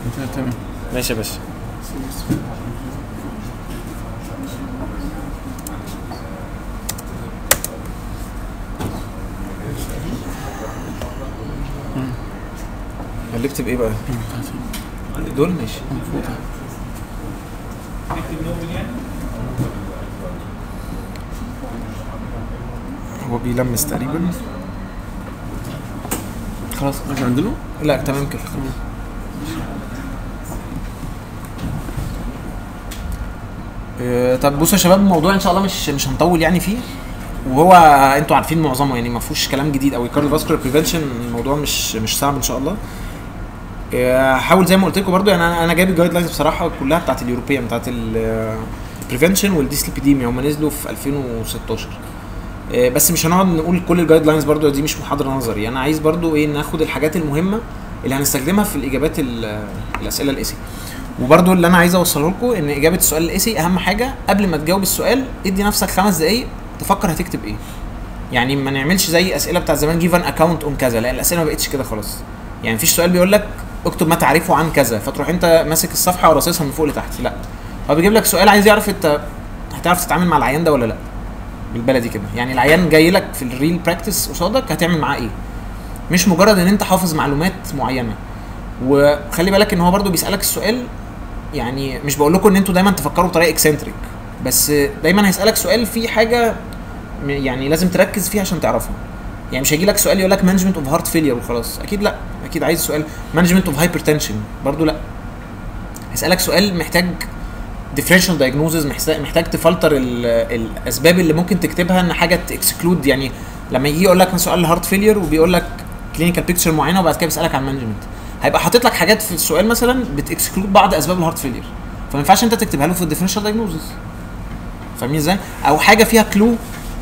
تمام ماشي يا باشا قلبت بايه بقى؟ دول ماشي هو بيلمس تقريبا خلاص راجع عندنا لا تمام كده آه، طب بصوا يا شباب الموضوع ان شاء الله مش مش هنطول يعني فيه وهو انتوا عارفين معظمه يعني ما فيهوش كلام جديد قوي كارديو فاسكولار بريفنشن الموضوع مش مش صعب ان شاء الله آه، هحاول زي ما قلت لكم برضو يعني انا انا جايب الجايد لاينز بصراحه كلها بتاعت اليوروبيان بتاعت البريفنشن والديسليبيديميا هم نزلوا في 2016 آه، بس مش هنقعد نقول كل الجايد لاينز برضو دي مش محاضره نظري انا عايز برضو ايه ناخد الحاجات المهمه اللي هنستخدمها في الاجابات ال- الاسئله الايسي وبرضو اللي انا عايز اوصله لكم ان اجابه السؤال الايسي اهم حاجه قبل ما تجاوب السؤال ادي نفسك خمس دقايق تفكر هتكتب ايه يعني ما نعملش زي اسئله بتاع زمان جيفن اكونت اون كذا لا الاسئله ما بقتش كده خلاص يعني مفيش سؤال بيقول لك اكتب ما تعرفه عن كذا فتروح انت ماسك الصفحه وراصصها من فوق لتحت لا هو بيجيب لك سؤال عايز يعرف انت هتعرف تتعامل مع العيان ده ولا لا بالبلدي كده يعني العيان جاي لك في الريل براكتس قصادك هتعمل معاه ايه مش مجرد ان انت حافظ معلومات معينه وخلي بالك ان هو برضو بيسالك السؤال يعني مش بقول لكم ان انتوا دايما تفكروا بطريقه اكسنتريك بس دايما هيسالك سؤال فيه حاجه م- يعني لازم تركز فيه عشان تعرفها يعني مش هيجي لك سؤال يقول لك مانجمنت اوف هارت فيلير وخلاص اكيد لا اكيد عايز سؤال مانجمنت اوف هايبرتنشن برضو لا هيسالك سؤال محتاج ديفرنشال دايجنوزز محتاج تفلتر ال- الاسباب اللي ممكن تكتبها ان حاجه تكسكلود يعني لما يجي يقول لك مثلا سؤال هارت فيلير وبيقول لك كلينيكال بيكتشر معينه وبعد كده بيسالك عن مانجمنت هيبقى حاطط لك حاجات في السؤال مثلا بتكسكلود بعض اسباب الهارت فيلير فما ينفعش انت تكتبها له في الديفرنشال دايجنوزز فاهمين ازاي؟ او حاجه فيها كلو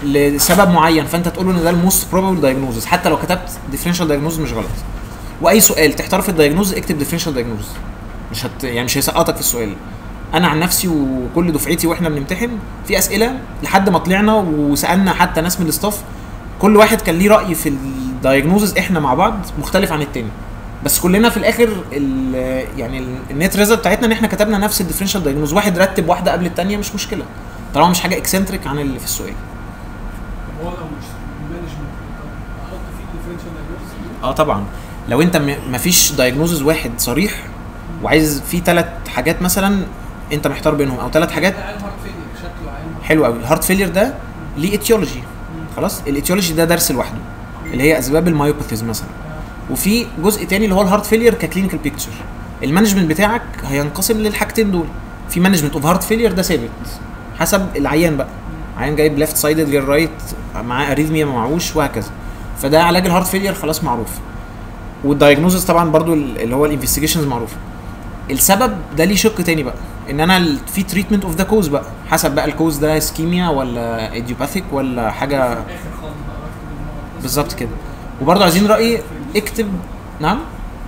لسبب معين فانت تقول له ان ده الموست بروبابل دايجنوزز حتى لو كتبت ديفرنشال دايجنوز مش غلط واي سؤال تحتار في الدايجنوز اكتب ديفرنشال دايجنوز مش هت يعني مش هيسقطك في السؤال انا عن نفسي وكل دفعتي واحنا بنمتحن في اسئله لحد ما طلعنا وسالنا حتى ناس من الاستاف كل واحد كان ليه راي في الدايجنوزز احنا مع بعض مختلف عن التاني بس كلنا في الاخر ال- يعني ال- النت ريزلت بتاعتنا ان احنا كتبنا نفس الديفرنشال دايجنوز واحد رتب واحده قبل الثانيه مش مشكله طالما مش حاجه اكسنتريك عن اللي في السؤال هو لو مش مانجمنت احط فيه ديفرنشال دايجنوستس اه طبعا لو انت م- مفيش دايجنوزز واحد صريح وعايز فيه ثلاث حاجات مثلا انت محتار بينهم او ثلاث حاجات عين هارت فيلير شكله عين هارت حلو قوي الهارت فيلير ده ليه اتيولوجي خلاص الاتيولوجي ده درس لوحده اللي هي اسباب المايوباثيز مثلا وفي جزء تاني اللي هو الهارت فيلير ككلينيكال بيكتشر المانجمنت بتاعك هينقسم للحاجتين دول في مانجمنت اوف هارت فيلير ده ثابت حسب العيان بقى عيان جايب ليفت سايدد غير رايت معاه اريثميا ما معهوش وهكذا فده علاج الهارت فيلير خلاص معروف والدايجنوزز طبعا برضو اللي هو الانفستيجيشنز معروفه السبب ده ليه شق تاني بقى ان انا ال- في تريتمنت اوف ذا كوز بقى حسب بقى الكوز ده اسكيميا ولا ايديوباثيك ولا حاجه اخر خالص بقى بكتب المرض. بالظبط كده وبرضه عايزين رايي اكتب نعم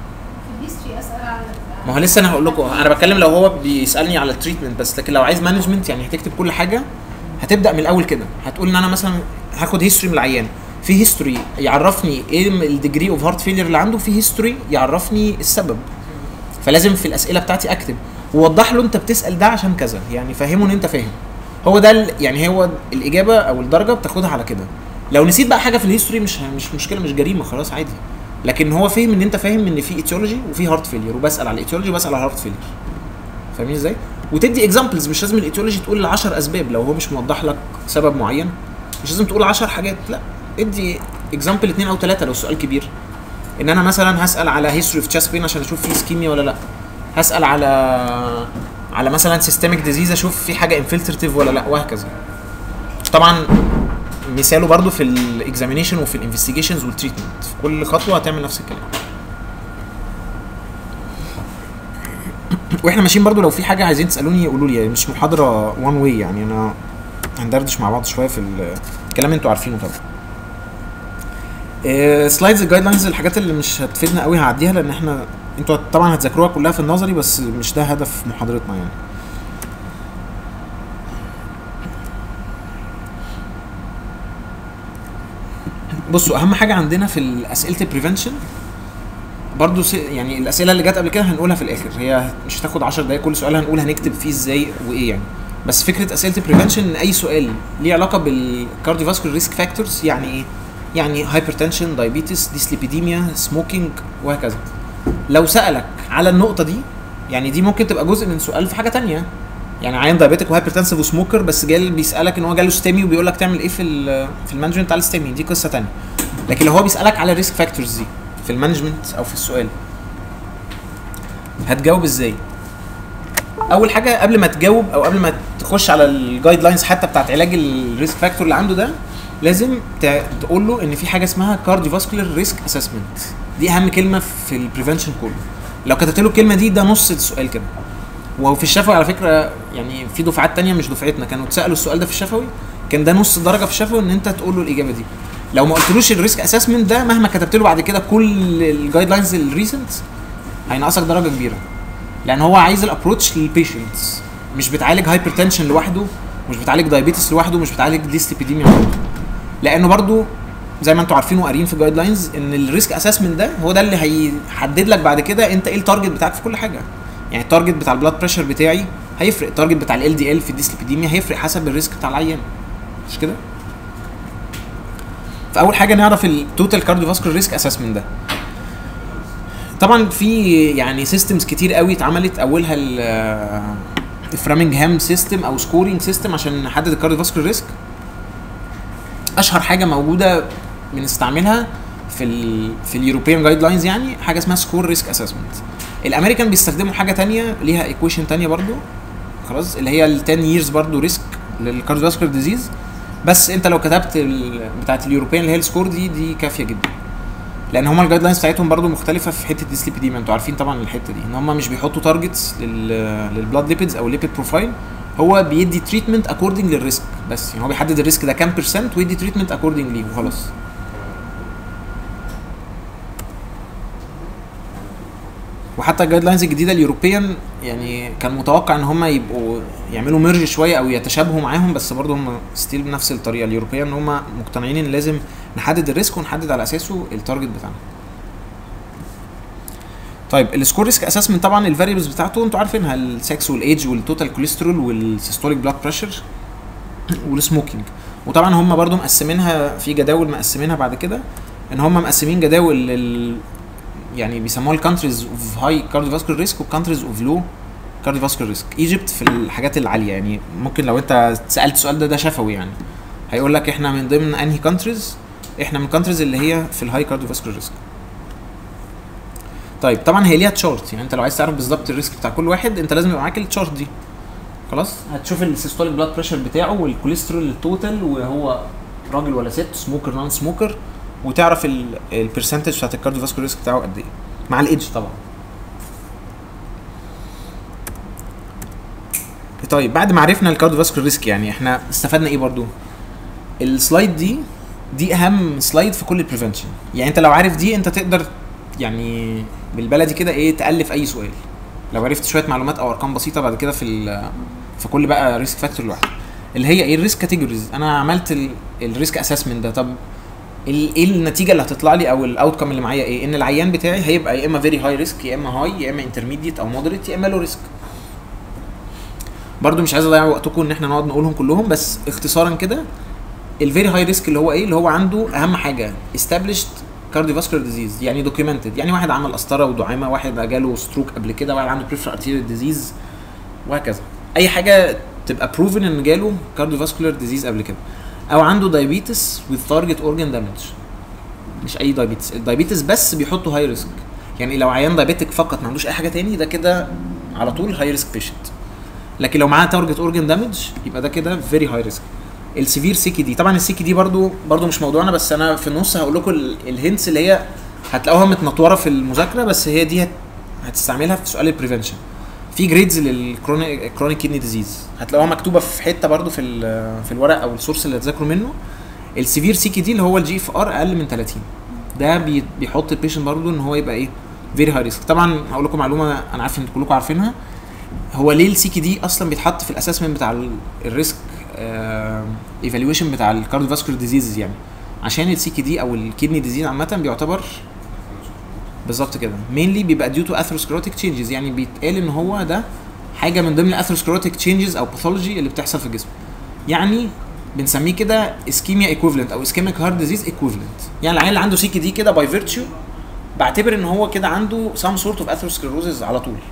في الهيستوري اسال على ما هو لسه انا هقول لكم انا بتكلم لو هو بيسالني على التريتمنت بس لكن لو عايز مانجمنت يعني هتكتب كل حاجه هتبدا من الاول كده هتقول ان انا مثلا هاخد هيستوري من العيان في هيستوري يعرفني ايه الديجري اوف هارت فيلير اللي عنده في هيستوري يعرفني السبب فلازم في الاسئله بتاعتي اكتب ووضح له انت بتسال ده عشان كذا يعني فهمه ان انت فاهم هو ده ال- يعني هو الاجابه او الدرجه بتاخدها على كده لو نسيت بقى حاجه في الهيستوري مش مش مشكله مش جريمه خلاص عادي لكن هو فهم ان انت فاهم ان في ايتيولوجي وفي هارت فيلير وبسال على الايتيولوجي وبسال على هارت فيلير فاهمين ازاي وتدي اكزامبلز مش لازم الايتيولوجي تقول 10 اسباب لو هو مش موضح لك سبب معين مش لازم تقول 10 حاجات لا ادي اكزامبل اثنين او ثلاثه لو السؤال كبير ان انا مثلا هسال على هيستوري اوف تشست بين عشان اشوف في اسكيميا ولا لا هسال على على مثلا سيستميك ديزيز اشوف في حاجه انفلترتيف ولا لا وهكذا طبعا مثاله برضو في الاكزامينيشن وفي الانفستيجيشنز والتريتمنت في كل خطوه هتعمل نفس الكلام واحنا ماشيين برضو لو في حاجه عايزين تسالوني قولوا لي مش محاضره وان واي يعني انا هندردش مع بعض شويه في ال- الكلام اللي انتوا عارفينه طبعا سلايدز الجايد لاينز الحاجات اللي مش هتفيدنا قوي هعديها لان احنا انتوا طبعا هتذاكروها كلها في النظري بس مش ده هدف محاضرتنا يعني بصوا اهم حاجه عندنا في اسئله البريفنشن برضو س... يعني الاسئله اللي جت قبل كده هنقولها في الاخر هي مش هتاخد 10 دقايق كل سؤال هنقول هنكتب فيه ازاي وايه يعني بس فكره اسئله البريفنشن ان اي سؤال ليه علاقه بالكارديوفاسكولار ريسك فاكتورز يعني ايه يعني هايبرتنشن دايابيتس ديسليبيديميا سموكينج وهكذا لو سالك على النقطه دي يعني دي ممكن تبقى جزء من سؤال في حاجه تانية يعني عيان دايابيتك وهايبرتنسيف وسموكر بس جاي بيسالك ان هو جاله ستيمي وبيقول لك تعمل ايه في ال في المانجمنت بتاع الستيمي دي قصه تانية لكن لو هو بيسالك على الريسك فاكتورز دي في المانجمنت او في السؤال هتجاوب ازاي اول حاجه قبل ما تجاوب او قبل ما تخش على الجايد لاينز حتى بتاعت علاج الريسك فاكتور اللي عنده ده لازم ت- تقول له ان في حاجه اسمها كارديوفاسكولار ريسك اسسمنت دي اهم كلمه في البريفنشن كله لو كتبت له الكلمه دي ده نص السؤال كده وفي الشفوي على فكره يعني في دفعات تانية مش دفعتنا كانوا اتسالوا السؤال ده في الشفوي كان ده نص درجه في الشفوي ان انت تقول له الاجابه دي لو ما قلتلوش الريسك اسسمنت ده مهما كتبت له بعد كده كل الجايد لاينز الريسنت هينقصك درجه كبيره لان هو عايز الابروتش للبيشنتس مش بتعالج هايبرتنشن لوحده مش بتعالج دايابيتس لوحده مش بتعالج ديسليبيديميا لوحده لانه برضو زي ما انتوا عارفين وقاريين في الجايد لاينز ان الريسك اسسمنت ده هو ده اللي هيحدد لك بعد كده انت ايه التارجت بتاعك في كل حاجه يعني التارجت بتاع البلاد بريشر بتاعي هيفرق التارجت بتاع ال دي ال في الديسليبيديميا هيفرق حسب الريسك بتاع العيان مش كده فاول حاجه نعرف التوتال كارديوفاسكولار ريسك اسسمنت ده طبعا في يعني سيستمز كتير قوي اتعملت اولها ال الفرامنجهام سيستم او سكورينج سيستم عشان نحدد الكارديوفاسكولار ريسك اشهر حاجه موجوده بنستعملها في ال في اليوروبيان جايد لاينز يعني حاجه اسمها سكور ريسك اسسمنت الامريكان بيستخدموا حاجه تانية ليها ايكويشن تانية برضو خلاص اللي هي ال 10 years برضو ريسك للكارديوفاسكولار ديزيز بس انت لو كتبت ال- بتاعت اليوروبيان اللي هي السكور دي دي كافيه جدا لان هما الجايد لاينز بتاعتهم برضو مختلفه في حته الديسليبيديميا انتوا عارفين طبعا الحته دي ان هما مش بيحطوا تارجتس للبلاد ليبيدز او ليبيد بروفايل هو بيدي تريتمنت اكوردنج للريسك بس يعني هو بيحدد الريسك ده كام بيرسنت ويدي تريتمنت اكوردنج ليه وخلاص وحتى الجايد لاينز الجديده اليوروبيان يعني كان متوقع ان هم يبقوا يعملوا ميرج شويه او يتشابهوا معاهم بس برضه هم ستيل بنفس الطريقه اليوروبيان ان هم مقتنعين ان لازم نحدد الريسك ونحدد على اساسه التارجت بتاعنا طيب السكور ريسك اسسمنت طبعا الفاريبلز بتاعته انتوا عارفينها السكس والايدج والتوتال كوليسترول والسيستوليك بلاد بريشر والسموكينج وطبعا هم برضو مقسمينها في جداول مقسمينها بعد كده ان هم مقسمين جداول لل يعني بيسموها الكانتريز اوف هاي كارديوفاسكولار ريسك والكانتريز اوف لو كارديوفاسكولار ريسك ايجيبت في الحاجات العاليه يعني ممكن لو انت سالت السؤال ده ده شفوي يعني هيقول لك احنا من ضمن انهي كانتريز احنا من الكانتريز اللي هي في الهاي كارديوفاسكولار ريسك طيب طبعا هي ليها تشارت يعني انت لو عايز تعرف بالظبط الريسك بتاع كل واحد انت لازم يبقى معاك التشارت دي خلاص هتشوف السيستوليك بلاد بريشر بتاعه والكوليسترول التوتال وهو راجل ولا ست سموكر نون سموكر وتعرف البرسنتج بتاعت الكارديوفاسكولار ريسك بتاعه قد ايه مع الايدج طبعا طيب بعد ما عرفنا الكارديوفاسكولار ريسك يعني احنا استفدنا ايه برضو السلايد دي دي اهم سلايد في كل البريفنشن يعني انت لو عارف دي انت تقدر يعني بالبلدي كده ايه تالف اي سؤال لو عرفت شويه معلومات او ارقام بسيطه بعد كده في ال- في كل بقى ريسك فاكتور لوحده اللي هي ايه الريسك كاتيجوريز انا عملت الريسك اسسمنت ده طب ال- ايه النتيجه اللي هتطلع لي او الاوتكم اللي معايا ايه ان العيان بتاعي هيبقى يا اما فيري هاي ريسك يا اما هاي يا اما انترميديت او مودريت يا اما لو ريسك برضو مش عايز اضيع وقتكم ان احنا نقعد نقولهم كلهم بس اختصارا كده الفيري هاي ريسك اللي هو ايه اللي هو عنده اهم حاجه established cardiovascular disease يعني documented يعني واحد عمل قسطره ودعامه واحد جاله ستروك قبل كده واحد عنده peripheral arterial disease وهكذا اي حاجه تبقى proven ان جاله cardiovascular disease قبل كده او عنده diabetes with target organ damage مش اي diabetes الدايابيتس بس بيحطوا هاي ريسك يعني لو عيان دايابيتك فقط ما عندوش اي حاجه تاني ده كده على طول هاي ريسك بيشنت لكن لو معاه تارجت اورجن دامج يبقى ده كده فيري هاي ريسك السيفير سيكي دي طبعا السيكي دي برضو برضو مش موضوعنا بس انا في النص هقول لكم ال- الهنتس اللي هي هتلاقوها متنطوره في المذاكره بس هي دي هت- هتستعملها في سؤال البريفنشن في جريدز للكرونيك كرونيك كيدني ديزيز هتلاقوها مكتوبه في حته برضو في ال- في الورق او السورس اللي هتذاكروا منه السيفير سيكي دي اللي هو الجي اف ار اقل من 30 ده بي- بيحط البيشنت برضو ان هو يبقى ايه فيري هاي ريسك طبعا هقول لكم معلومه انا عارف ان كلكم عارفينها هو ليه السي كي دي اصلا بيتحط في الاسسمنت بتاع ال- الريسك ايفالويشن بتاع الكارديوفاسكولار ديزيزز يعني عشان السي كي دي او الكدني ديزيز عامه بيعتبر بالظبط كده مينلي بيبقى ديو تو اثيروسكليروتيك تشينجز يعني بيتقال ان هو ده حاجه من ضمن الاثيروسكليروتيك تشينجز او باثولوجي اللي بتحصل في الجسم يعني بنسميه كده اسكيميا ايكويفالنت او اسكيميك هارت ديزيز ايكويفالنت يعني العيال اللي عنده سي كي دي كده باي فيرتشو بعتبر ان هو كده عنده سام سورت اوف اثيروسكليروزز على طول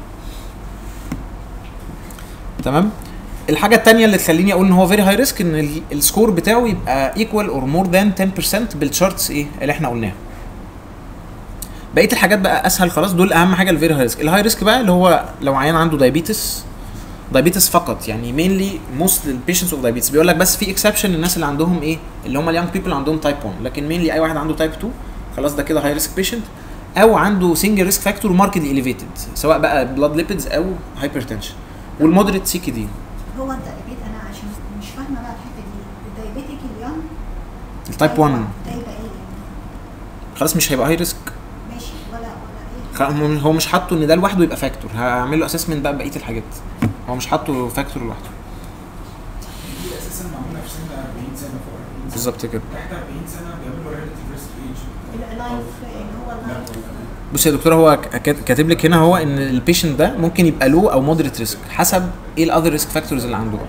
تمام الحاجه الثانيه اللي تخليني اقول ان هو فيري هاي ريسك ان ال- السكور بتاعه يبقى ايكوال اور مور ذان 10% بالشارتس ايه اللي احنا قلناها بقيه الحاجات بقى اسهل خلاص دول اهم حاجه الفيري هاي ريسك الهاي ريسك بقى اللي هو لو عيان عنده دايابيتس دايابيتس فقط يعني مينلي موست البيشنتس اوف دايابيتس بيقول لك بس في اكسبشن للناس اللي عندهم ايه اللي هم اليونج بيبل عندهم تايب 1 لكن مينلي اي واحد عنده تايب 2 خلاص ده كده هاي ريسك بيشنت او عنده سنجل ريسك فاكتور ماركتلي اليفيتد سواء بقى بلاد ليبيدز او هايبرتنشن والمودريت سي كي دي هو الدايابيت انا عشان مش فاهمه بقى الحته دي الدايابيتيك اليوم التايب 1 ده يبقى ايه يعني خلاص مش هيبقى هاي ريسك ماشي ولا ولا ايه خ- هو مش حاطه ان ده لوحده يبقى فاكتور هعمل له اسسمنت بقى بقيه الحاجات هو مش حاطه فاكتور لوحده دي اساسا معموله في سن 40 سنه فوق 40 سنه بالظبط كده تحت 40 سنه بيعملوا ريلاتيف ريسك ايج اللايف اللي هو اللايف بص يا دكتور هو ك- كات- كاتب لك هنا هو ان البيشنت ده ممكن يبقى لو او مودريت ريسك حسب ايه الاذر ريسك فاكتورز اللي عنده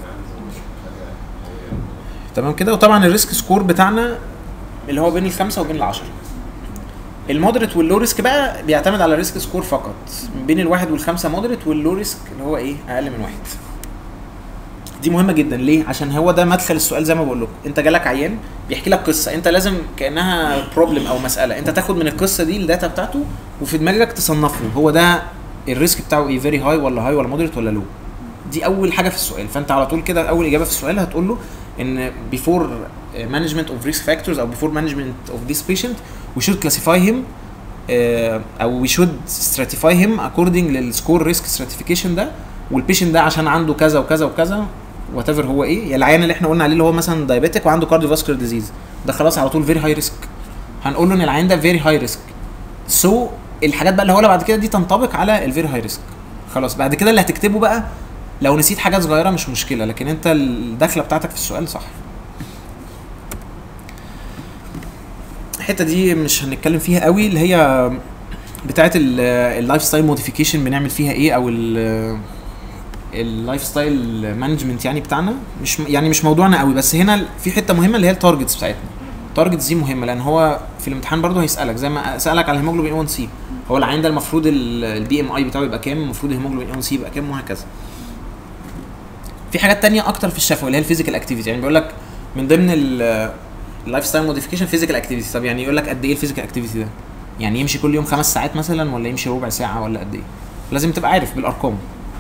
تمام كده وطبعا الريسك سكور بتاعنا اللي هو بين الخمسه وبين العشره المودريت واللو ريسك بقى بيعتمد على الريسك سكور فقط بين الواحد والخمسه مودريت واللو ريسك اللي هو ايه اقل من واحد دي مهمه جدا ليه عشان هو ده مدخل السؤال زي ما بقول لكم انت جالك عيان بيحكي لك قصه انت لازم كانها بروبلم او مساله انت تاخد من القصه دي الداتا بتاعته وفي دماغك تصنفه هو ده الريسك بتاعه ايه فيري هاي ولا هاي ولا مودريت ولا لو دي اول حاجه في السؤال فانت على طول كده اول اجابه في السؤال هتقول له ان before management of risk factors او before management of this patient we should classify him آه، او we should stratify him according للسكور ريسك stratification ده والبيشنت ده عشان عنده كذا وكذا وكذا وات ايفر هو ايه يعني العيان اللي احنا قلنا عليه اللي هو مثلا دايابيتك وعنده كارديو فاسكولار ديزيز ده خلاص على طول فيري هاي ريسك هنقول له ان العيان ده فيري هاي ريسك سو الحاجات بقى اللي هقولها بعد كده دي تنطبق على الفيري هاي ريسك خلاص بعد كده اللي هتكتبه بقى لو نسيت حاجات صغيره مش مشكله لكن انت الدخله بتاعتك في السؤال صح الحته دي مش هنتكلم فيها قوي اللي هي بتاعه اللايف ستايل موديفيكيشن بنعمل فيها ايه او اللايف ستايل مانجمنت يعني بتاعنا مش يعني مش موضوعنا قوي بس هنا في حته مهمه اللي هي التارجتس بتاعتنا التارجتس دي مهمه لان هو في الامتحان برضه هيسالك زي ما سالك على الهيموجلوبين 1 سي هو العين ده المفروض البي ام اي بتاعه يبقى كام المفروض الهيموجلوبين 1 سي يبقى كام وهكذا في حاجات تانية اكتر في الشفوي اللي هي الفيزيكال اكتيفيتي يعني بيقول لك من ضمن اللايف ستايل موديفيكيشن فيزيكال اكتيفيتي طب يعني يقول لك قد ايه الفيزيكال اكتيفيتي ده يعني يمشي كل يوم خمس ساعات مثلا ولا يمشي ربع ساعه ولا قد ايه لازم تبقى عارف بالارقام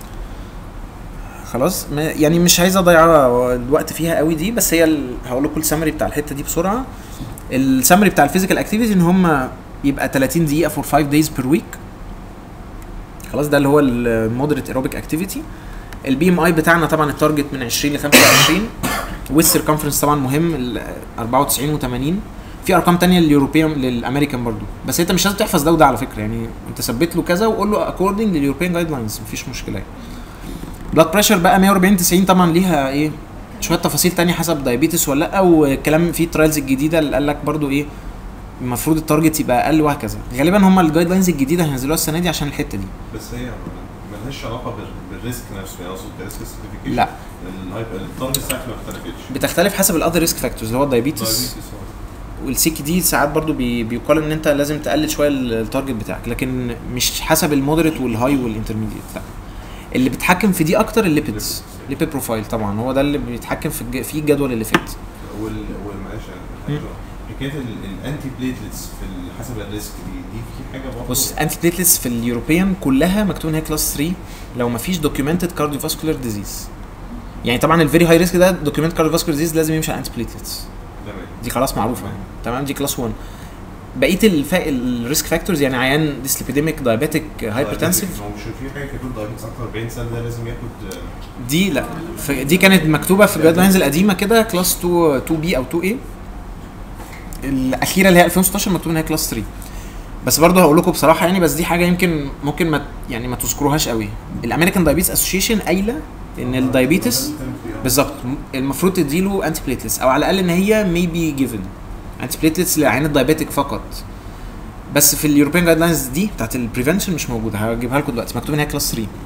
خلاص ما- يعني مش عايز اضيع الوقت فيها قوي دي بس هي ال- هقول لكم السمري بتاع الحته دي بسرعه السمري بتاع الفيزيكال اكتيفيتي ان هم يبقى 30 دقيقه فور 5 دايز بير ويك خلاص ده اللي هو المودريت ايروبيك اكتيفيتي البي ام اي بتاعنا طبعا التارجت من 20 ل 25 والسيركمفرنس طبعا مهم ال 94 و80 في ارقام تانية لليوروبيان للامريكان برضو بس انت مش لازم تحفظ ده وده على فكره يعني انت ثبت له كذا وقول له اكوردنج لليوروبيان جايد لاينز مفيش مشكله يعني بلاد بريشر بقى 140 90 طبعا ليها ايه شويه تفاصيل تانية حسب دايابيتس ولا لا والكلام في الترايلز الجديده اللي قال لك برضو ايه المفروض التارجت يبقى اقل وهكذا غالبا هم الجايد لاينز الجديده هينزلوها السنه دي عشان الحته دي بس هي ملهاش علاقه بال- بالريسك نفسه يعني اقصد كريسك سيرتيفيكيشن لا. التارجت بتاعتي ما اختلفتش بتختلف حسب الاذر ريسك فاكتورز اللي هو الدايابيتس diabetes، آه. والسيك دي ساعات برضو بي بيقال ان انت لازم تقلل شويه ال- التارجت بتاعك لكن مش حسب المودريت والهاي والانترميديت لا اللي بيتحكم في دي اكتر الليبيدز ليبيد بروفايل طبعا هو ده اللي بيتحكم في الج... في الجدول اللي فات وال والمعلش مم. حكايه ال- الانتي بليتلتس في ال- حسب الريسك دي دي في حاجه برضه بص انتي بليتلتس في اليوروبيان كلها مكتوب ان هي كلاس 3 لو ما فيش دوكيومنتد كارديوفاسكولار ديزيز يعني طبعا الفيري هاي ريسك ده دوكيومنت كارديوفاسكولار ديزيز لازم يمشي على انتي بليتلتس تمام دي خلاص معروفه يعني تمام دي كلاس 1 بقيه الفا... الريسك فاكتورز يعني عيان ديسليبيديميك دايابيتيك هايبرتنسيف هو مش في حاجه كاتب دايابيتس اكتر 40 سنه ده لازم ياخد آه، دي لا ف- دي كانت مكتوبه في الجايد لاينز القديمه كده كلاس 2 2 بي او 2 اي الاخيره اللي هي 2016 مكتوب ان هي كلاس 3 بس برضه هقول لكم بصراحه يعني بس دي حاجه يمكن ممكن ما يعني ما تذكروهاش قوي الامريكان دايابيتس اسوشيشن قايله ان الدايابيتس بالظبط المفروض تديله انتي بليتلتس او على الاقل ان هي ميبي جيفن انتي بليتلتس للعيان الدايابيتك فقط بس في اليوروبيان جايد لاينز دي بتاعت البريفنشن مش موجوده هجيبها لكم دلوقتي مكتوب ان هي كلاس 3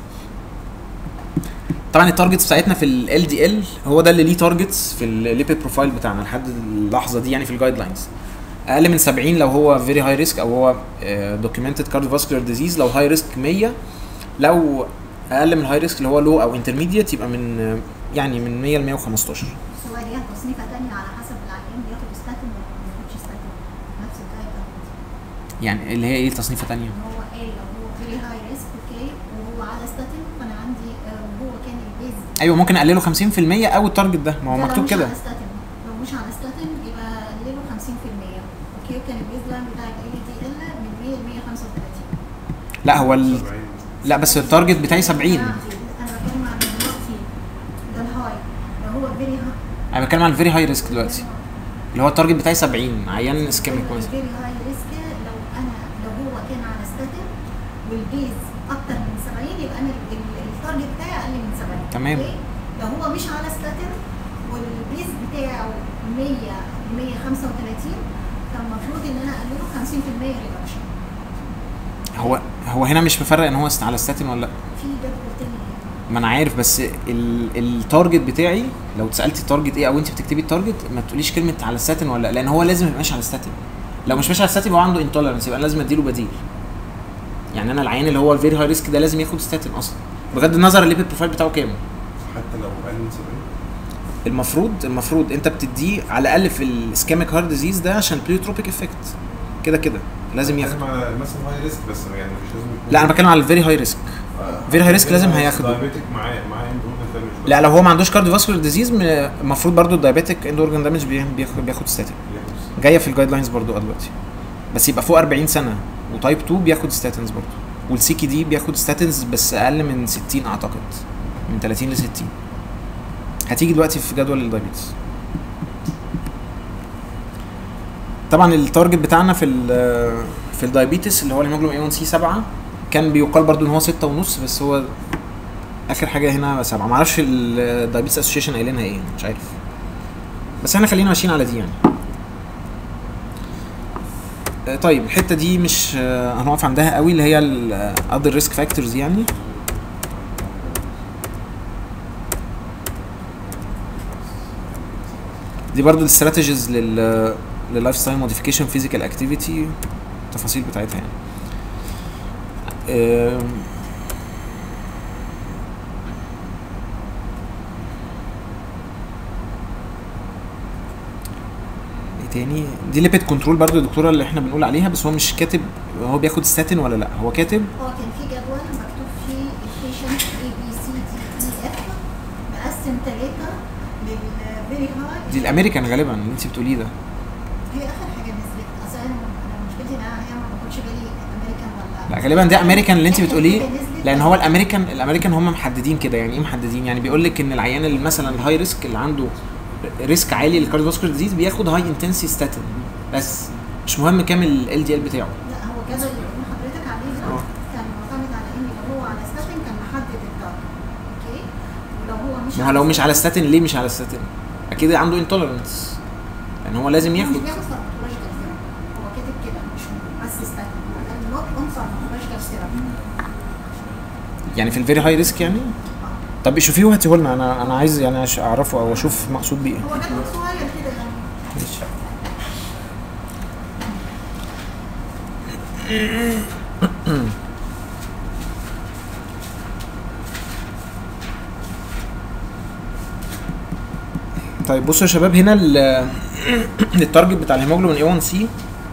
طبعا التارجتس بتاعتنا في ال دي ال هو ده اللي ليه تارجتس في الليبيد بروفايل بتاعنا لحد اللحظه دي يعني في الجايد لاينز اقل من 70 لو هو فيري هاي ريسك او هو دوكيومنتد كارديوفاسكولار ديزيز لو هاي ريسك 100 لو اقل من هاي ريسك اللي هو لو او انترميديت يبقى من آه، يعني من 100 ل 115 بس هو ليها تصنيفه ثانيه على حسب العيان بياخد ستاتين ولا ما بياخدش ستاتين نفس الدايت يعني اللي هي ايه تصنيفه ثانيه ان هو قال لو هو فيري هاي ريسك اوكي وهو على ستاتين فانا عندي آه، وهو كان البيز ايوه ممكن اقلله 50% او التارجت ده ما هو ده لو مكتوب مش كده على ستاتين لو مش على ستاتين يبقى قلله 50% اوكي وكان البيز لاين بتاع ال دي ال من 100 ل 135 لا هو ال... 70. لا بس التارجت بتاعي 70 انا بتكلم عن دلوقتي ده الهاي لو هو فيري هاي انا بتكلم عن الفيري هاي ريسك دلوقتي اللي هو التارجت بتاعي 70 عيان اسكيميك مثلا فيري هاي ريسك لو انا لو هو كان على ستاتين والبيز اكتر من 70 يبقى انا ال- ال- التارجت بتاعي اقل من 70 تمام. أوكي؟ لو هو مش على ستاتين والبيز بتاعه 100 135 فالمفروض ان انا اقلله 50% ريدكشن هو هو هنا مش مفرق ان هو است- على ستاتين ولا لا في جدول تاني ما انا عارف بس ال... التارجت بتاعي لو اتسالتي التارجت ايه او انت بتكتبي التارجت ما تقوليش كلمه على ستاتين ولا لا لان هو لازم يبقى ماشي على ستاتين لو مش ماشي على ستاتين يبقى هو عنده انتولرنس يبقى أنا لازم اديله بديل يعني انا العيان اللي هو الفيري هاي ريسك ده لازم ياخد ستاتين اصلا بغض النظر الليبيد بروفايل بتاعه كام حتى لو اقل من 70 المفروض المفروض انت بتديه على الاقل في الاسكاميك هارت ديزيز ده عشان بليوتروبيك افكت كده كده لازم ياخده بتكلم على مثلا هاي ريسك بس يعني مش لازم يكون لا انا بتكلم على الفيري هاي ريسك very high risk لازم هياخده. دايابيتك معاه معاه اند اورجان دامج لا لو هو ما عندوش كارديو فاسكولار ديزيز المفروض برضو الدايابيتك اند اورجان دامج بياخد بياخد ستاتين جايه في الجايد لاينز برضو دلوقتي بس يبقى فوق 40 سنه وتايب 2 بياخد ستاتينز برضو والسي كي دي بياخد ستاتينز بس اقل من 60 اعتقد من 30 ل 60 هتيجي دلوقتي في جدول الدايابيتس طبعا التارجت بتاعنا في ال في الدايابيتس اللي هو الهيموجلوبين اي 1 سي 7 كان بيقال برضو ان هو 6 ونص بس هو اخر حاجه هنا 7 ما اعرفش الدايابيتس اسوشيشن قايلينها ايه مش عارف بس احنا خلينا ماشيين على دي يعني آه، طيب الحته دي مش آه، هنقف عندها قوي اللي هي الاذر ريسك فاكتورز يعني دي برضو الاستراتيجيز لل لللايف ستايل موديفيكيشن فيزيكال اكتيفيتي التفاصيل بتاعتها يعني آم، ايه تاني دي ليبيد كنترول برضو الدكتوره اللي احنا بنقول عليها بس هو مش كاتب هو بياخد ستاتين ولا لا هو كاتب هو كان في جدول مكتوب فيه البيشنت اي بي سي دي اي اف مقسم ثلاثه للفيري هاي دي الامريكان غالبا اللي انت بتقوليه ده هي اخر حاجه نزلت اصل انا انا مشكلتي ان انا هي ما باخدش بالي امريكان ولا لا غالبا ده امريكان اللي انت آخر بتقوليه حاجة نزلت لان هو الامريكان الامريكان هم محددين كده يعني ايه محددين يعني بيقول لك ان العيان اللي مثلا الهاي ريسك اللي عنده ريسك عالي للكارديوفاسكولار ديزيز بياخد هاي انتنسي ستاتين بس مش مهم كام ال دي ال بتاعه لا هو الجدول اللي بقول لحضرتك عليه ده اه. كان معتمد على ان لو هو على ستاتين كان محدد الدرجه اوكي ولو هو مش ما هو لو مش على ستاتين ليه مش على ستاتين اكيد عنده انتولرنس يعني هو لازم هو ياخد مش بياخد فارماكولوجيكال ثيرابي هو كاتب كده مش بس ستاتين هو نوت اون فارماكولوجيكال ثيرابي يعني في الفيري هاي ريسك يعني طب شوفيه وهاتيه لنا انا انا عايز يعني أش- اعرفه او اشوف مقصود بيه ايه هو جدول صغير كده يعني ماشي. طيب بصوا يا شباب هنا ال- التارجت بتاع الهيموجلوبين اي 1 سي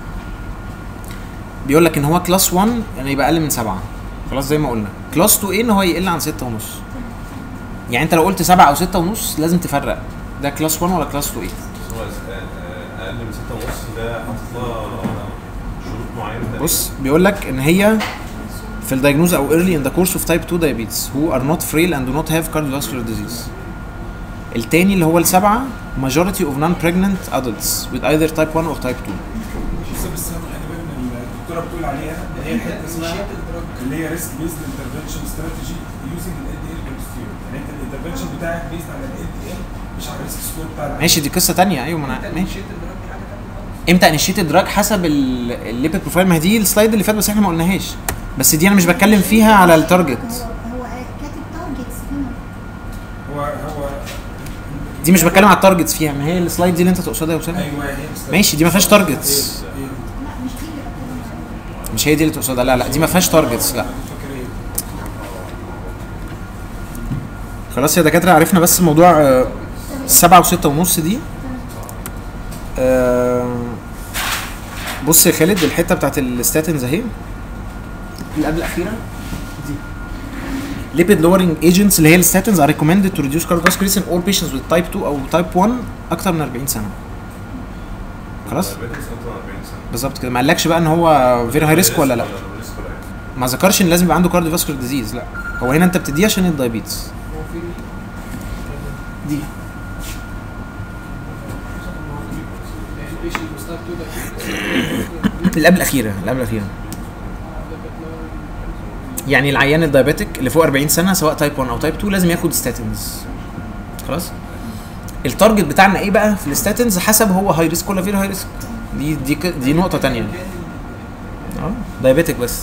بيقول لك ان هو كلاس 1 يعني يبقى اقل من 7 خلاص زي ما قلنا كلاس 2 ايه ان هو يقل عن 6 ونص يعني انت لو قلت 7 او 6 ونص لازم تفرق ده كلاس 1 ولا كلاس 2 ايه بس هو آه، آه، اقل من 6 ونص ده حاطط لها شروط معينه تقريباً. بص بيقول لك ان هي في الدايجنوز او early in the course of type 2 diabetes who are not frail and do not have cardiovascular disease التاني اللي هو السبعة majority of non-pregnant adults with either type 1 or type 2 بس بس خلي بالك من الدكتوره بتقول عليها اللي هي الحته اسمها اللي هي ريسك بيزد انترفنشن استراتيجي يوزنج ال دي ال كونستيتيوت يعني انت الانترفنشن بتاعك بيزد على ال دي ال مش على الريسك سكور بتاع العيان. ماشي دي قصة تانية ايوه ما انا انت ماشي مشيت الدرجه دي حاجه تانيه خالص امتى انيشيت دراج حسب ال- الليبيد بروفايل ما هي دي السلايد اللي فات بس احنا ما قلناهاش بس دي انا مش بتكلم فيها على التارجت هو هو كاتب تارجتس هنا هو هو دي مش بتكلم على التارجتس فيها ما هي السلايد دي اللي انت تقصدها يا اسامه ايوه هي السلايد. ماشي دي ما فيهاش تارجتس هي- هي- لا مش دي اللي بتكلم عنها مش هي دي اللي تقصدها لا لا دي ما فيهاش تارجتس لا فاكر ايه خلاص يا دكاتره عرفنا بس موضوع آه، سبعة وستة ونص دي آه، بص يا خالد الحته بتاعت الستاتنز اهي اللي قبل الاخيره دي lipid lowering agents اللي هي الستاتنز are recommended to reduce cardiovascular risk in all patients with type 2 او type 1 اكتر من 40 سنه خلاص diabetes اكتر من 40 سنه بالظبط كده ما قالكش بقى ان هو فيري هاي ريسك ولا لا risk ولا إيه؟ ما ذكرش ان لازم يبقى عنده كارديوفاسكولار ديزيز لا هو هنا انت بتديه عشان الدايابيتس دي اللي قبل الاخيره اللي قبل الاخيره يعني العيان الدايابيتك اللي فوق 40 سنه سواء تايب 1 او تايب 2 لازم ياخد ستاتنز خلاص التارجت بتاعنا ايه بقى في الستاتنز حسب هو هاي ريسك ولا فير هاي ريسك دي دي ك- دي نقطه تانية اه دايابيتك بس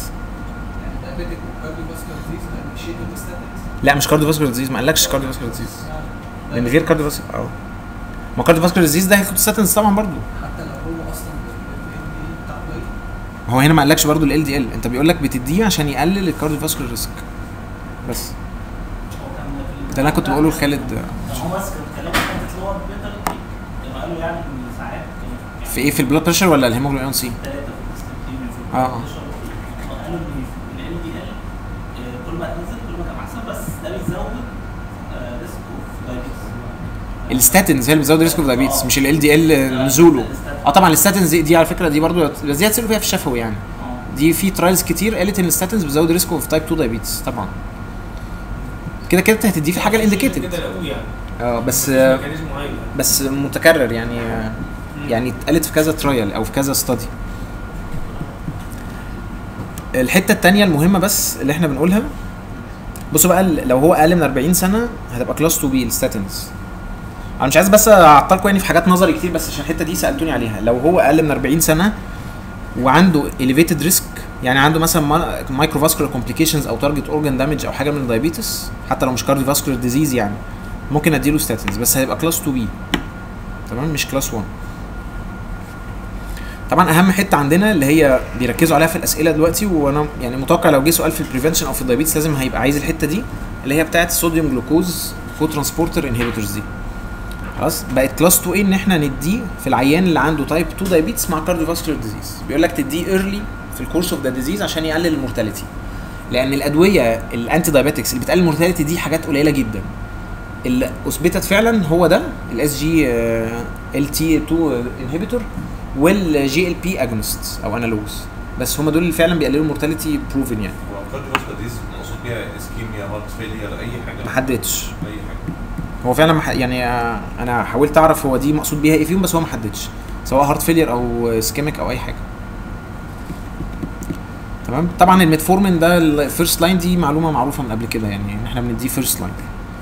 لا مش كارديو فاسكولار ديزيز ما قالكش كارديو فاسكولار ديزيز لان غير كارديو فاسكولار اه ما كارديو فاسكولار ديزيز ده هياخد ستاتنز طبعا برضه حتى لو هو اصلا بتاع ضيق هو هنا ما قالكش برضه ال دي ال انت بيقول لك بتديه عشان يقلل الكارديو فاسكولار ريسك بس هو كان في ده اللي انا كنت بقوله لخالد كان هو ماسك الكلام كانت اللي هو بيتر لما قالوا يعني ان ساعات كان في ايه في البلاد بريشر ولا الهيموجلوبين اون سي ثلاثه في الاستنتين في آه. البلد قالوا ان ال دي ال كل ما تنزل كل ما كان احسن بس ده بيزود ريسك اوف دايبيتس الستاتنز هي اللي بتزود ريسك اوف دايابيتس مش ال دي ال نزوله اه طبعا الستاتنز دي, دي على فكره دي برضه بس دي هتسالوا فيها في الشفوي يعني دي في ترايلز كتير قالت ان الستاتنز بتزود ريسك اوف تايب 2 دايابيتس طبعا كده كده انت هتديه في الحاجه الانديكيتد كده قوي يعني اه بس مفيش ميكانيزم معين بس متكرر يعني يعني اتقالت في كذا ترايل او في كذا ستادي الحته التانية المهمه بس اللي احنا بنقولها بصوا بقى ال- لو هو اقل من 40 سنه هتبقى كلاس 2 بي الستاتنز انا مش عايز بس اعطلكم يعني في حاجات نظري كتير بس عشان الحته دي سالتوني عليها لو هو اقل من 40 سنه وعنده elevated risk يعني عنده مثلا مايكروفاسكولار كومبليكيشنز او تارجت اورجان دامج او حاجه من الدايابيتس حتى لو مش كارديوفاسكولار ديزيز يعني ممكن اديله ستاتنز بس هيبقى كلاس 2 بي تمام مش كلاس 1 طبعا اهم حته عندنا اللي هي بيركزوا عليها في الاسئله دلوقتي وانا يعني متوقع لو جه سؤال في البريفنشن او في الدايابيتس لازم هيبقى عايز الحته دي اللي هي بتاعه الصوديوم جلوكوز كو ترانسبورتر انهبيتورز دي خلاص بقت كلاس 2 ايه ان احنا نديه في العيان اللي عنده تايب 2 دايابيتس مع كارديوفاسكولار ديزيز بيقول لك تديه ايرلي في الكورس اوف ذا ديزيز عشان يقلل المورتاليتي لان الادويه الانتي دايابيتكس اللي بتقلل المورتاليتي دي حاجات قليله جدا اللي اثبتت فعلا هو ده الاس جي ال تي 2 انهبيتور والجي ال بي اجونست او انالوجز بس هم دول اللي فعلا بيقللوا المورتاليتي بروفن يعني هو الكارديوفاسكولار ديز مقصود بيها اسكيميا هارت فيلير اي حاجه ما حددش اي حاجه هو فعلا مح... يعني آه، انا حاولت اعرف هو دي مقصود بيها ايه فيهم بس هو ما حددش سواء هارت فيلير او اسكيميك او اي حاجه تمام طبعا الميتفورمين ده الفيرست لاين دي معلومه معروفه من قبل كده يعني ان احنا بنديه فيرست لاين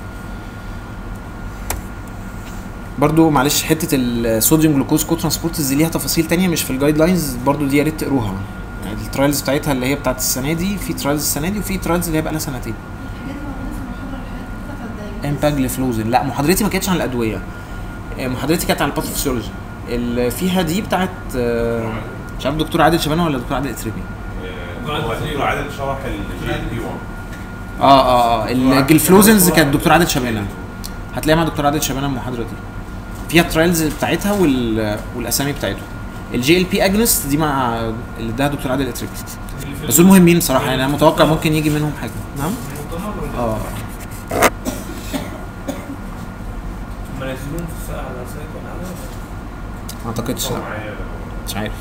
برضو معلش حته الصوديوم جلوكوز كو ترانسبورتز دي ليها تفاصيل تانية مش في الجايد لاينز برضو دي يا ريت تقروها يعني الترايلز بتاعتها اللي هي بتاعت السنه دي في ترايلز السنه دي وفي ترايلز اللي هي بقى لها سنتين الحاجات دي موجوده في المحاضره اللي فاتت بتاعت الدايبيتس. امباجليفلوزين لا محاضرتي ما كانتش عن الادويه آه، محاضرتي كانت عن الباثوفيسيولوجي اللي فيها دي بتاعت آه، مش عارف دكتور عادل شبانه ولا دكتور عادل اتربي آه، هو دكتور عادل شرح الجي ال بي 1 اه اه اه الجلفلوزنز كانت دكتور عادل شبانه هتلاقيها مع دكتور عادل شبانه المحاضره دي فيها الترايلز بتاعتها وال... والاسامي بتاعته الجي ال بي اجنست دي مع اللي اداها دكتور عادل اتربي بس دول مهمين بصراحه يعني انا متوقع ممكن يجي منهم حاجه نعم اه هم نازلين في الساعه على سايت ولا حاجه ما اعتقدش لا معايا مش عارف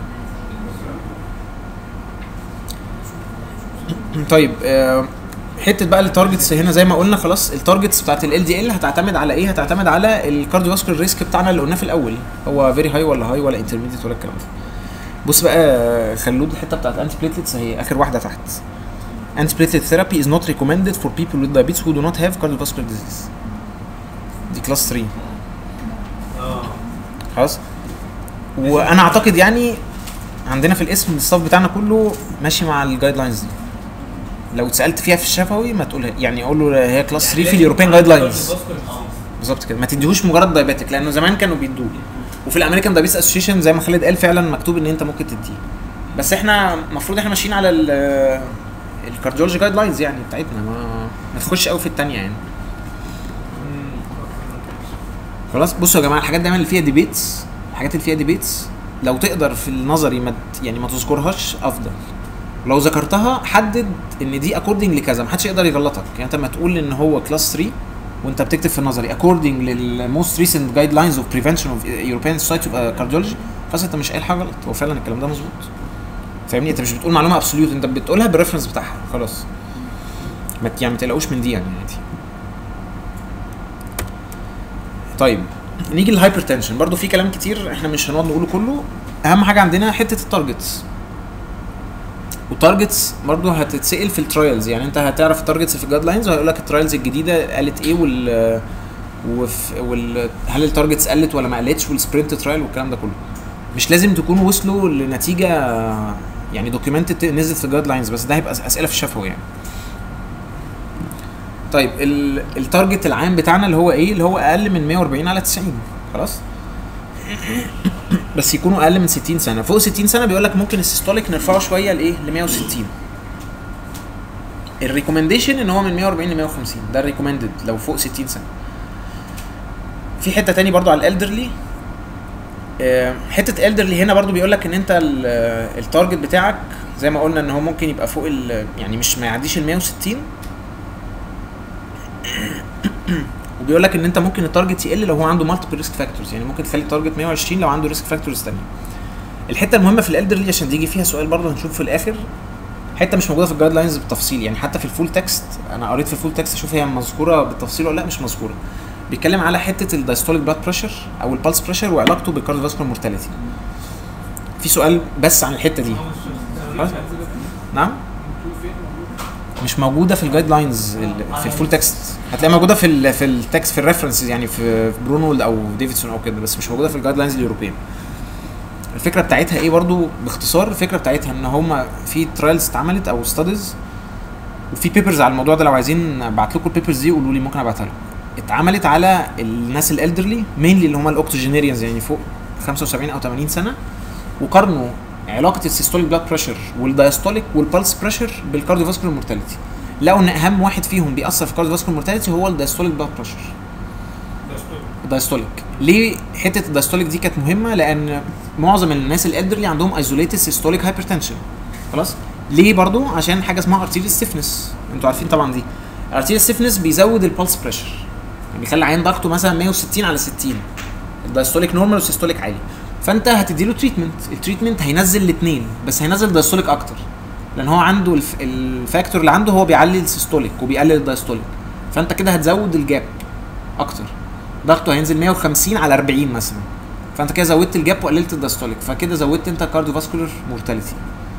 طيب آه، حته بقى التارجتس هنا زي ما قلنا خلاص التارجتس بتاعت ال دي ال هتعتمد على ايه؟ هتعتمد على الكارديوفاسكولار ريسك بتاعنا اللي قلناه في الاول هو فيري هاي ولا هاي ولا انترميديت ولا الكلام ده. بص بقى آه، خلود الحته بتاعت انتي بليتلتس هي اخر واحده تحت. انتي بليتلت ثيرابي is not recommended for people with diabetes who do not have cardiovascular disease. دي كلاس 3 اه خلاص وانا اعتقد يعني عندنا في الاسم الستاف بتاعنا كله ماشي مع الجايد لاينز دي لو اتسالت فيها في الشفوي ما تقولها يعني اقول له هي كلاس 3 في اليوروبيان جايد لاينز بالظبط كده ما تديهوش مجرد دايباتيك لانه زمان كانوا بيدوه وفي الامريكان دايبيتس اسوشيشن زي ما خالد قال فعلا مكتوب ان انت ممكن تديه بس احنا المفروض احنا ماشيين على ال الكارديولوجي جايد لاينز يعني بتاعتنا ما ما تخش قوي في الثانيه يعني خلاص بصوا يا جماعه الحاجات دايما اللي فيها ديبيتس الحاجات اللي فيها ديبيتس لو تقدر في النظري ما ت- يعني ما تذكرهاش افضل لو ذكرتها حدد ان دي اكوردنج لكذا محدش يقدر يغلطك يعني انت لما تقول ان هو كلاس 3 وانت بتكتب في النظري اكوردنج للموست ريسنت جايد لاينز اوف بريفنشن اوف يوروبيان سوسايتي اوف كارديولوجي خلاص انت مش قايل حاجه غلط هو فعلا الكلام ده مظبوط فاهمني انت مش بتقول معلومه ابسوليوت انت بتقولها بالريفرنس بتاعها خلاص ما ت- يعني ما تقلقوش من دي يعني عادي طيب نيجي للهايبرتنشن برضو في كلام كتير احنا مش هنقعد نقوله كله اهم حاجه عندنا حته التارجتس والتارجتس برضو هتتسال في الترايلز يعني انت هتعرف التارجتس في الجايد لاينز وهيقول لك الترايلز الجديده قالت ايه وال وف وال هل التارجتس قلت ولا ما قلتش والسبرنت ترايل والكلام ده كله مش لازم تكونوا وصلوا لنتيجه يعني دوكيومنتد نزلت في الجايد لاينز بس ده هيبقى اسئله في الشفوي يعني طيب ال- التارجت العام بتاعنا اللي هو ايه اللي هو اقل من 140 على 90 خلاص بس يكونوا اقل من 60 سنه فوق 60 سنه بيقول لك ممكن السيستوليك نرفعه شويه لايه ل 160 الريكومنديشن ان هو من 140 ل 150 ده الريكومندد لو فوق 60 سنه في حته تاني برضو على الالدرلي حته الالدرلي هنا برضو بيقول لك ان انت ال- آه، التارجت بتاعك زي ما قلنا ان هو ممكن يبقى فوق ال يعني مش ما يعديش ال 160 وبيقول لك ان انت ممكن التارجت يقل لو هو عنده مالتيبل ريسك فاكتورز يعني ممكن تخلي التارجت 120 لو عنده ريسك فاكتورز ثانيه الحته المهمه في الالدرلي عشان تيجي فيها سؤال برضه هنشوف في الاخر حته مش موجوده في الجايد لاينز بالتفصيل يعني حتى في الفول تكست انا قريت في الفول تكست اشوف هي مذكوره بالتفصيل ولا لا مش مذكوره بيتكلم على حته الدايستوليك بلاد بريشر او البلس بريشر وعلاقته بالكارديوفاسكولار مورتاليتي في سؤال بس عن الحته دي خلاص؟ نعم مش موجوده في الجايد لاينز في الفول تكست هتلاقيها موجوده في ال في التكست في الريفرنسز يعني في برونولد او ديفيدسون او كده بس مش موجوده في الجايد لاينز الاوروبيه الفكره بتاعتها ايه برضو باختصار الفكره بتاعتها ان هم في ترايلز اتعملت او ستاديز وفي بيبرز على الموضوع ده لو عايزين ابعت لكم البيبرز دي قولوا لي ممكن ابعتها لكم اتعملت على الناس الالدرلي مينلي اللي هم الاوكتوجينيريانز يعني فوق 75 او 80 سنه وقارنوا علاقه السيستوليك بلاد بريشر والدايستوليك والبلس بريشر بالكارديوفاسكولار مورتاليتي لقوا ان اهم واحد فيهم بيأثر في الكارديوفاسكولار مورتاليتي هو الدايستوليك بلاد بريشر الدايستوليك ليه حته الدايستوليك دي كانت مهمه لان معظم الناس الالدرلي عندهم ايزوليتد سيستوليك هايبرتنشن خلاص ليه برضو عشان حاجه اسمها ارتيريال ستيفنس انتوا عارفين طبعا دي الارتيريال ستيفنس بيزود البلس بريشر يعني بيخلي العيان ضغطه مثلا 160 على 60 الدايستوليك نورمال والسيستوليك عالي فانت هتدي له تريتمنت التريتمنت هينزل الاثنين بس هينزل دايستوليك اكتر لان هو عنده الف... الفاكتور اللي عنده هو بيعلي السيستوليك وبيقلل الدايستوليك فانت كده هتزود الجاب اكتر ضغطه هينزل 150 على 40 مثلا فانت كده زودت الجاب وقللت الدايستوليك فكده زودت انت كارديوفاسكولار مورتاليتي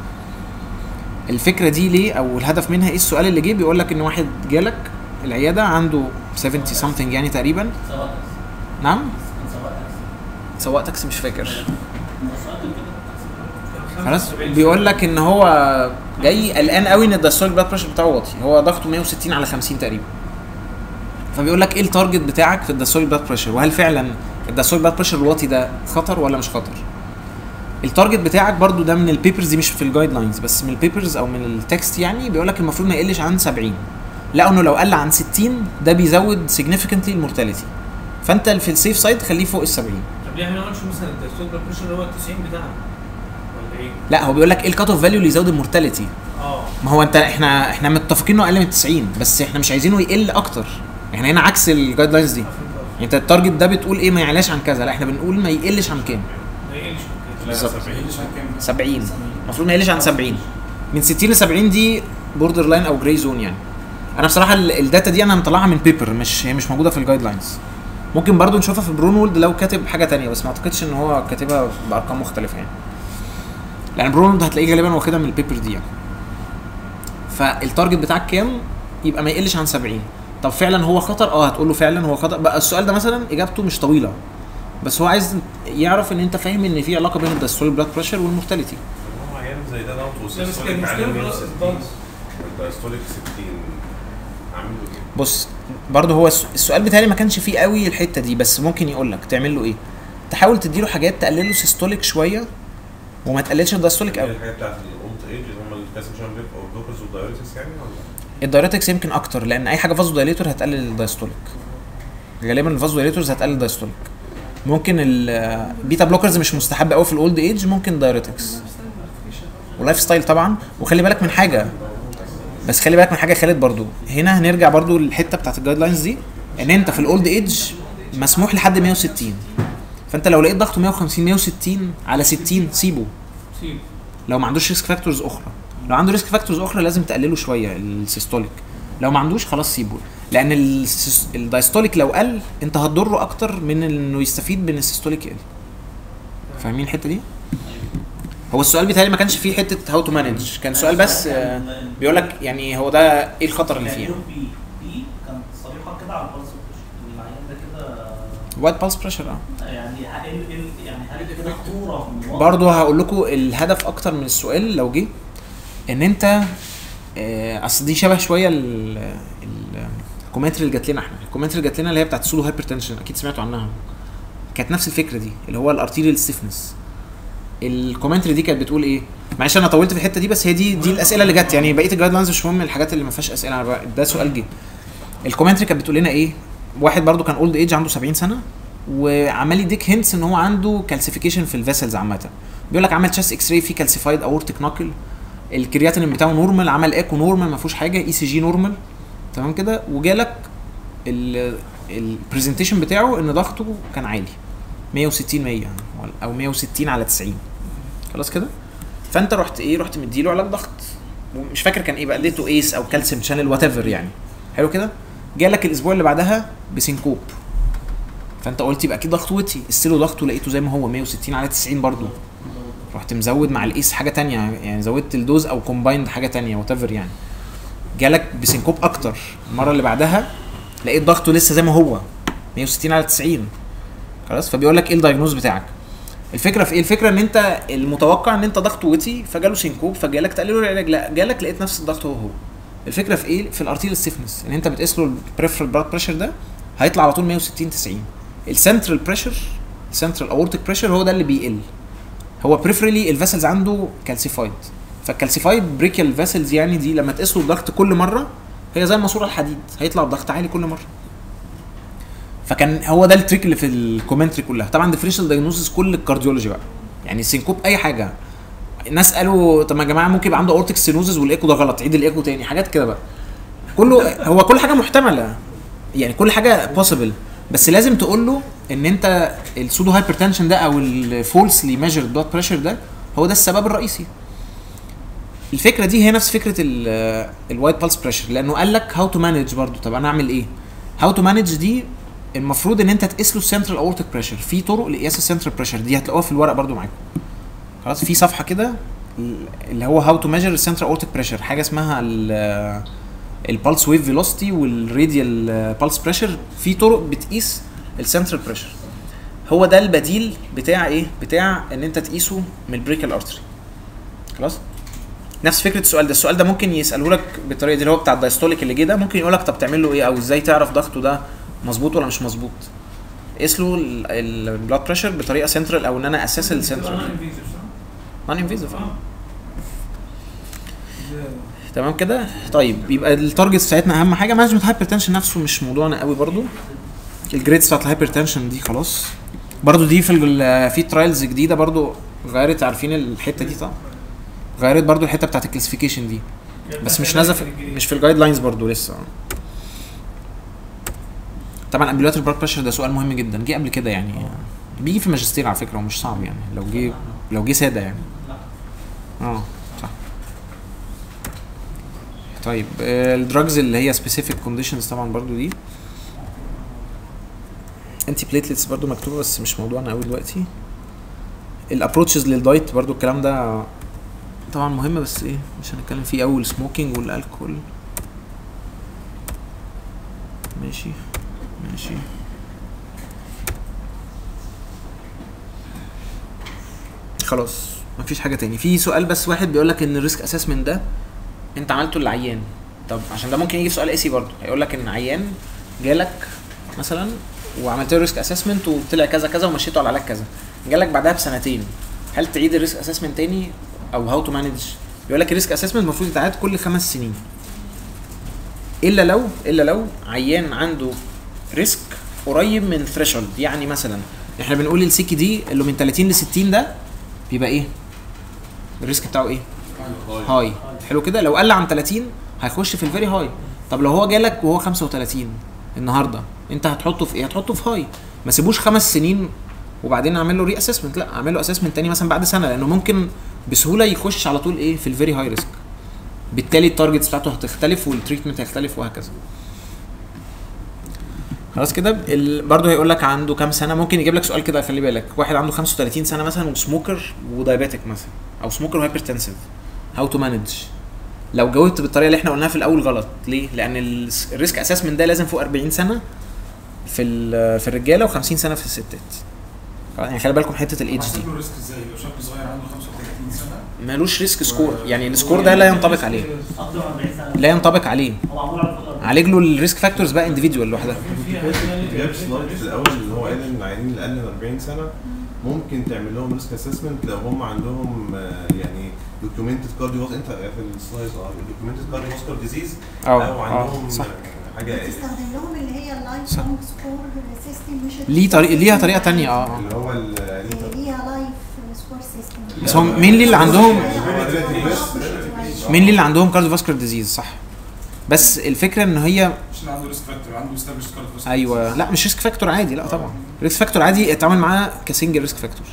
الفكره دي ليه او الهدف منها ايه السؤال اللي جه بيقول لك ان واحد جالك العياده عنده 70 something يعني تقريبا سواء نعم سواء سواق تاكسي مش فاكر سواء كده خلاص بيقول لك ان هو جاي قلقان قوي ان الدايستوليك بلاد بريشر بتاعه واطي هو ضغطه 160 على 50 تقريبا فبيقول لك ايه التارجت بتاعك في الدايستوليك بلاد بريشر وهل فعلا الدايستوليك بلاد بريشر الواطي ده خطر ولا مش خطر التارجت بتاعك برضو ده من البيبرز دي مش في الجايد لاينز بس من البيبرز او من التكست يعني بيقول لك المفروض ما يقلش عن 70 لقوا انه لو قل عن 60 ده بيزود significantly المورتاليتي فانت في السيف سايد خليه فوق ال 70 طب ليه احنا ما نقولش مثلا الدستور بلاد بريشر هو ال 90 بتاعنا ولا ايه؟ لا هو بيقول لك ايه الكات اوف فاليو اللي يزود المورتاليتي اه ما هو انت احنا احنا متفقين انه اقل من 90 بس احنا مش عايزينه يقل اكتر احنا هنا عكس الجايد لاينز دي يعني انت التارجت ده بتقول ايه ما يعلاش عن كذا لا احنا بنقول ما يقلش عن كام ما يقلش من كده. بالظبط. مش عن كام 70 المفروض ما يقلش عن 70 من 60 ل 70 دي بوردر لاين او جراي زون يعني انا بصراحه ال- الداتا دي انا مطلعها من بيبر مش هي مش موجوده في الجايد لاينز ممكن برضو نشوفها في برونولد لو كاتب حاجه تانية بس ما اعتقدش ان هو كاتبها بارقام مختلفه يعني لان برونولد هتلاقيه غالبا واخدها من البيبر دي يعني فالتارجت بتاعك كام يبقى ما يقلش عن 70 طب فعلا هو خطر اه هتقول له فعلا هو خطر بقى السؤال ده مثلا اجابته مش طويله بس هو عايز يعرف ان انت فاهم ان في علاقه بين الدايستوليك بلاد بريشر والمورتاليتي هو عيان زي ده دوت لا، بس والسيستوليك كان عالي المشكلة 160 الضغط. والدايستوليك 60 اعمل له ايه؟ بص برضه هو الس- السؤال بتاعي ما كانش فيه قوي الحته دي بس ممكن يقول لك تعمل له ايه تحاول تديله حاجات تقلل له سيستوليك شويه وما تقللش الدايستوليك اللي هي قوي الحاجات بتاعت الاولد ايج اللي هم الكالسيوم شامبيك او الجلوكوز والدايوريتكس يعني ولا؟ الدايريتكس يمكن اكتر لان اي حاجه فازو دايليتور هتقلل الدايستوليك غالبا الفازو دايليتورز هتقلل الدايستوليك ممكن البيتا بلوكرز مش مستحب قوي في الاولد ايج ممكن دايريتكس ولايف ستايل طبعا وخلي بالك من حاجه بس خلي بالك من حاجه يا خالد برضو هنا هنرجع برضو للحته بتاعت الجايد لاينز دي ان انت في الاولد ايج مسموح لحد 160 فانت لو لقيت ضغطه 150 160 على 60 سيبه سيب لو ما عندوش ريسك فاكتورز اخرى لو عنده ريسك فاكتورز اخرى لازم تقلله شويه السيستوليك لو ما عندوش خلاص سيبه لان السيس- الدايستوليك لو قل انت هتضره اكتر من انه يستفيد من السيستوليك يقل فاهمين الحته دي هو السؤال بتاعي ما كانش فيه حته هاو تو مانج كان سؤال بس آه، بيقول لك يعني هو ده ايه الخطر اللي فيه بي بي كانت صريحه كده على البلس ان العيان ده كده وايت بالس بريشر اه يعني ه- ال- ال- يعني هل كده خطوره من الوضع؟ برضه هقول لكم الهدف اكتر من السؤال لو جه ان انت آه، اصل دي شبه شويه ال ال- الكومنتري اللي جات لنا احنا الكومنتري اللي جات لنا اللي هي بتاعت سودو هايبرتنشن اكيد سمعتوا عنها كانت نفس الفكره دي اللي هو الارتيريال ستيفنس الكومنتري دي كانت بتقول ايه معلش انا طولت في الحته دي بس هي دي دي الاسئله اللي جت يعني بقيه الجايد لاينز مش مهم الحاجات اللي ما فيهاش اسئله أنا بقى- ده سؤال جه الكومنتري كانت بتقول لنا ايه واحد برضو كان اولد ايج عنده 70 سنه وعمال يديك هنتس ان هو عنده كالسيفيكيشن في الفيسلز عامه بيقول لك عمل تشاست اكس راي فيه كالسيفايد اورتيك ناكل الكرياتين بتاعه نورمال عمل ايكو نورمال ما فيهوش حاجه اي سي جي نورمال تمام كده وجالك البرزنتيشن بتاعه ان ضغطه كان عالي 160 100 ولا- او 160 على 90 خلاص كده فانت رحت ايه رحت مديله علاج ضغط ومش فاكر كان ايه بقى اديته ايس او كالسيوم شانل وات ايفر يعني حلو كده جالك الاسبوع اللي بعدها بسينكوب فانت قلت يبقى اكيد ضغطه وطي استيلو ضغطه لقيته زي ما هو 160 على 90 برضو رحت مزود مع الايس حاجه تانية يعني زودت الدوز او كومبايند حاجه تانية وات ايفر يعني جالك بسينكوب اكتر المره اللي بعدها لقيت ضغطه لسه زي ما هو 160 على 90 خلاص فبيقول لك ايه الدايجنوز بتاعك الفكره في ايه الفكره ان انت المتوقع ان انت ضغطه وطي فجاله سينكوب فجالك تقلله العلاج لا جالك لقيت نفس الضغط هو هو الفكره في ايه في الارتيريال ستيفنس ان انت بتقيس له البريفرال بلاد بريشر ده هيطلع على طول 160 90 السنترال بريشر السنترال اورتيك بريشر هو ده اللي بيقل هو بريفرالي الفاسلز عنده كالسيفايد فالكالسيفايد بريكال فاسلز يعني دي لما تقيس له الضغط كل مره هي زي الماسوره الحديد هيطلع بضغط عالي كل مره فكان هو ده التريك اللي في الكومنتري كلها طبعا ديفرنشال دايجنوستس كل الكارديولوجي بقى يعني السينكوب اي حاجه الناس قالوا طب يا جماعه ممكن يبقى عنده اورتيك سينوزز والايكو ده غلط عيد الايكو تاني حاجات كده بقى كله هو كل حاجه محتمله يعني كل حاجه بوسيبل بس لازم تقول له ان انت السودو هايبرتنشن ده او الفولسلي ميجرد بلاد بريشر ده هو ده السبب الرئيسي الفكره دي هي نفس فكره الوايت بالس بريشر لانه قال لك هاو تو مانج برضه طب انا اعمل ايه هاو تو مانج دي المفروض ان انت تقيس له السنترال اورتيك بريشر في طرق لقياس السنترال بريشر دي هتلاقوها في الورق برضو معاكم خلاص في صفحه كده اللي هو هاو تو ميجر السنترال اورتيك بريشر حاجه اسمها البلس ويف فيلوسيتي والراديال بالس بريشر في طرق بتقيس السنترال بريشر هو ده البديل بتاع ايه بتاع ان انت تقيسه من البريكال ارتري خلاص نفس فكره السؤال ده السؤال ده ممكن يساله لك بالطريقه دي اللي هو بتاع الدايستوليك اللي جه ده ممكن يقول لك طب تعمل له ايه او ازاي تعرف ضغطه ده مظبوط ولا مش مظبوط قيس له البلاد بريشر بطريقه سنترال او ان انا اساس السنترال نون انفيزيف تمام كده طيب يبقى التارجت بتاعتنا اهم حاجه مانجمنت هايبرتنشن نفسه مش موضوعنا قوي برضو الجريدز بتاعت الهايبرتنشن دي خلاص برضو دي في ال- في ترايلز جديده برضو غيرت عارفين الحته دي طبعا غيرت برضو الحته بتاعت الكلاسيفيكيشن دي بس مش نازله في مش في الجايد لاينز برضو لسه طبعا امبليوتر بلاد بريشر ده سؤال مهم جدا جه قبل كده يعني بيجي في الماجستير على فكره ومش صعب يعني لو جه لو جه ساده يعني اه صح طيب الدراجز اللي هي سبيسيفيك كونديشنز طبعا برضو دي انتي بليتلتس برضو مكتوبه بس مش موضوعنا قوي دلوقتي الابروتشز للدايت برضو الكلام ده طبعا مهم بس ايه مش هنتكلم فيه قوي السموكينج والالكول ماشي ماشي خلاص مفيش حاجه تاني في سؤال بس واحد بيقول لك ان الريسك اسسمنت ده انت عملته للعيان طب عشان ده ممكن يجي في سؤال اي سي برضه هيقول لك ان عيان جالك مثلا وعملت له ريسك اسسمنت وطلع كذا كذا ومشيته على علاج كذا جالك بعدها بسنتين هل تعيد الريسك اسسمنت تاني او هاو تو مانج بيقول لك الريسك اسسمنت المفروض يتعاد كل خمس سنين الا لو الا لو عيان عنده ريسك قريب من ثريشولد يعني مثلا احنا بنقول السي كي دي اللي من 30 ل 60 ده بيبقى ايه الريسك بتاعه ايه هاي حلو كده لو قل عن 30 هيخش في الفيري هاي طب لو هو جالك وهو 35 النهارده انت هتحطه في ايه هتحطه في هاي ما سيبوش خمس سنين وبعدين اعمل له ري اسسمنت لا اعمل له اسسمنت تاني مثلا بعد سنه لانه ممكن بسهوله يخش على طول ايه في الفيري هاي ريسك بالتالي التارجتس بتاعته هتختلف والتريتمنت هيختلف وهكذا خلاص كده ال... برضه هيقول لك عنده كام سنه ممكن يجيب لك سؤال كده خلي بالك واحد عنده 35 سنه مثلا وسموكر ودايابيتك مثلا او سموكر وهايبرتنسيف هاو تو مانج لو جاوبت بالطريقه اللي احنا قلناها في الاول غلط ليه لان ال- الريسك اسسمنت ده لازم فوق 40 سنه في ال- في الرجاله و50 سنه في الستات خلاص، يعني خلي بالكم حته الايدج دي حسب له ريسك ازاي لو شاب صغير عنده 35 سنه مالوش ريسك سكور يعني السكور ده لا ينطبق عليه اكتر من 40 سنه لا ينطبق عليه هو معمول على الفطر عالج له الريسك فاكتورز بقى انديفيدوال لوحدها جاب سلايد في الاول اللي هو قال ان العيانين اللي اقل من 40 سنه ممكن تعمل لهم ريسك اسسمنت لو هم عندهم آه، يعني دوكيومنتد كارديو انت في السلايد اه دوكيومنتد كارديو فاسكولار ديزيز اه او اه عندهم صح آه، حاجه تستخدم لهم اللي هي اللايف صح. لونج سكور سيستم مش ليه طريق ليها طريقه تانية اه اه اللي هو ال- ليها لايف سكور سيستم بس هم مين اللي عندهم مين مين اللي عندهم كارديوفاسكولار ديزيز صح بس الفكره ان هي مش اللي عنده ريسك فاكتور عنده استابلش كارد ايوه لا مش ريسك فاكتور عادي لا طبعا ريسك فاكتور عادي اتعامل معاه كسنجل ريسك فاكتور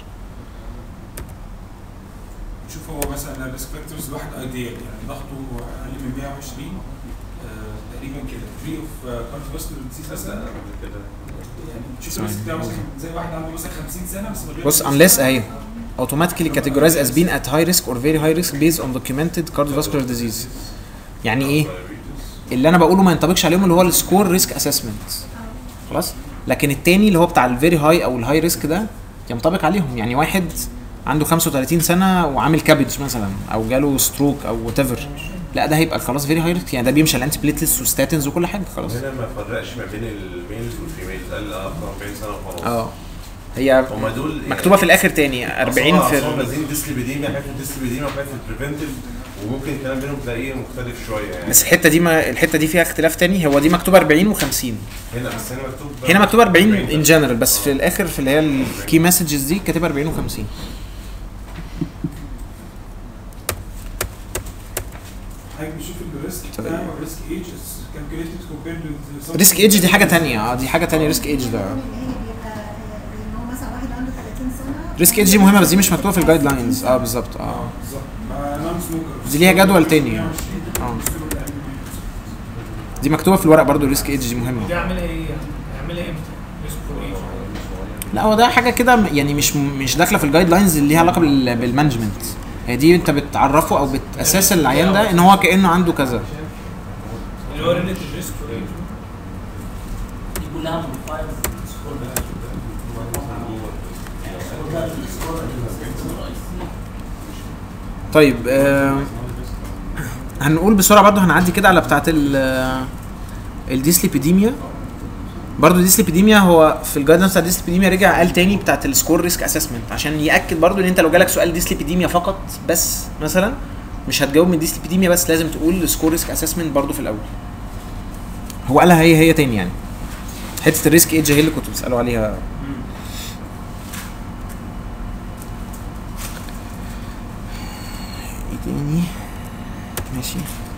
شوف هو مثلا الريسك فاكتورز الواحد ايديال يعني ضغطه اقل من 120 آه، تقريبا كده فري اوف كارديوفاسكولار ديزيز مثلا يعني شوف الريسك بتاعه مثلا زي واحد عنده مثلا 50 سنه بس من غير بص unless اهي automatically categorized as being at high risk or very high risk based on documented cardiovascular disease يعني ايه اللي انا بقوله ما ينطبقش عليهم اللي هو السكور ريسك اسسمنت خلاص لكن التاني اللي هو بتاع الفيري هاي او الهاي ريسك ده ينطبق عليهم يعني واحد عنده 35 سنه وعامل كابج مثلا او جاله ستروك او وات ايفر لا ده هيبقى خلاص فيري هاي ريسك يعني ده بيمشي على الانتي بليتلس وستاتنز وكل حاجه خلاص هنا ما فرقش ما بين الميلز والفيميلز قال اه 40 سنه وخلاص اه هي هم دول مكتوبه في الاخر تاني 40 في هم ال- نازلين ديسليبيديميا حاجه في الديسليبيديميا وحاجه في البريفنتيف وممكن الكلام بينهم تلاقيه مختلف شويه يعني بس الحته دي ما الحته دي فيها اختلاف تاني هو دي مكتوبه 40 و50 هنا بس هنا مكتوب هنا مكتوبه 40 ان جنرال بس في الاخر في اللي هي الكي مسجز دي كاتبه 40 و50 حضرتك بيشوف الريسك بتاعه الريسك ايج كالكوليتد كومبيرد ريسك ايدج دي حاجه تانية اه دي حاجه تانية ريسك ايدج ده اللي هي بيبقى ان هو مثلا واحد عنده 30 سنه ريسك ايدج دي مهمه بس دي مش مكتوبه في الجايد لاينز اه بالظبط اه اه بالظبط مع نون سموكر دي ليها جدول تاني. اه دي مكتوبه في الورق برضو ريسك ايدج دي مهمه دي اعملها ايه يعني؟ اعملها امتى؟ ريسك فور ايج لا هو ده حاجه كده م- يعني مش مش داخله في الجايد لاينز اللي ليها علاقه بال- بالمانجمنت هي دي انت بتعرفه او بتاسس العيان ده ان هو كانه عنده كذا اللي هو ريليتد ريسك فور ايج دي كلها موديفايرز السكور ده يعني السكور ده السكور الرئيسي طيب آه هنقول بسرعه برضه هنعدي كده على بتاعه ال الديسليبيديميا برضه الديسليبيديميا هو في الجايدنس بتاع الديسليبيديميا رجع قال تاني بتاعه السكور ريسك اسسمنت عشان ياكد برضه ان انت لو جالك سؤال ديسليبيديميا فقط بس مثلا مش هتجاوب من ديسليبيديميا بس لازم تقول سكور ريسك اسسمنت برضه في الاول هو قالها هي هي تاني يعني حته الريسك ايدج هي اللي كنتوا بتسالوا عليها ايه تاني ماشي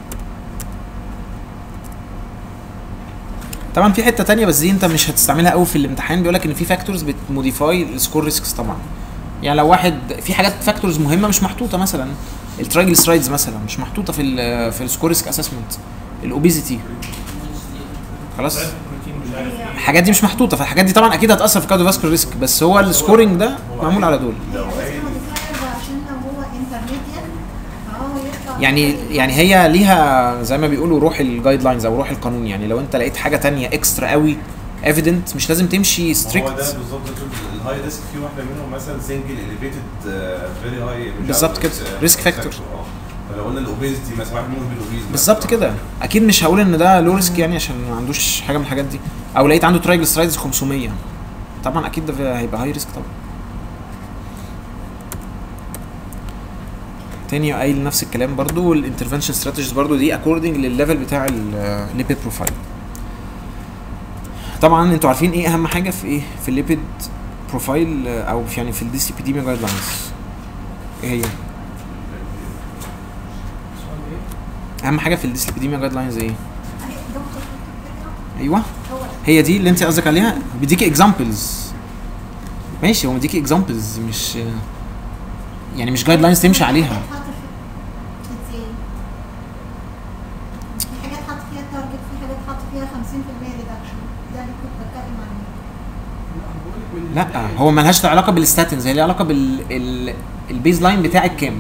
طبعا في حته تانية بس دي انت مش هتستعملها قوي في الامتحان بيقول لك ان في فاكتورز بتموديفاي السكور ريسكس طبعا يعني لو واحد في حاجات فاكتورز مهمه مش محطوطه مثلا الترايجلسرايدز مثلا مش محطوطه في ال في السكور ريسك اسسمنت الاوبيزيتي خلاص بروتين مش عارف ايه الحاجات دي مش محطوطه فالحاجات دي طبعا اكيد هتاثر في الكارديوفاسكولار ريسك بس هو السكورنج ده معمول على دول لو بس قايل modifier عشان لو هو انترميديت فهو يطلع يعني يعني هي ليها زي ما بيقولوا روح الجايد لاينز او روح القانون يعني لو انت لقيت حاجه تانية اكسترا قوي ايفيدنت مش لازم تمشي ما هو ستريكت ده بالظبط الهاي ريسك في واحده منهم مثلا سنجل اليفيتد فيري هاي بالظبط كده. risk factor. فلو قلنا الاوبيزيتي مثلا واحد منهم بالاوبيز بالظبط كده اكيد مش هقول ان ده لو ريسك يعني عشان ما عندوش حاجه من الحاجات دي او لقيت عنده ترايجلسرايدز 500 طبعا اكيد ده هيبقى هاي ريسك طبعا تاني قايل نفس الكلام برضو الانترفنشن استراتيجيز برضو دي اكوردنج للليفل بتاع الليبيد بروفايل طبعا انتوا عارفين ايه اهم حاجه في ايه في الليبيد بروفايل او في يعني في الديسيبيديميا جايد لاينز ايه هي اهم حاجه في الديسليبيديميا جايد لاينز ايه دكتور ايوه هو هي دي اللي انت قصدك عليها بيديكي اكزامبلز ماشي هو مديكي اكزامبلز مش يعني مش جايد لاينز تمشي عليها حاطط في- ازاي؟ في حاجات حاطط فيها تارجت في حاجات حاطط فيها 50% ريدكشن ده اللي كنت بتكلم عنه لا هو ملهاش علاقه بالستاتنز هي ليها علاقه بال ال... البيز لاين بتاعك كام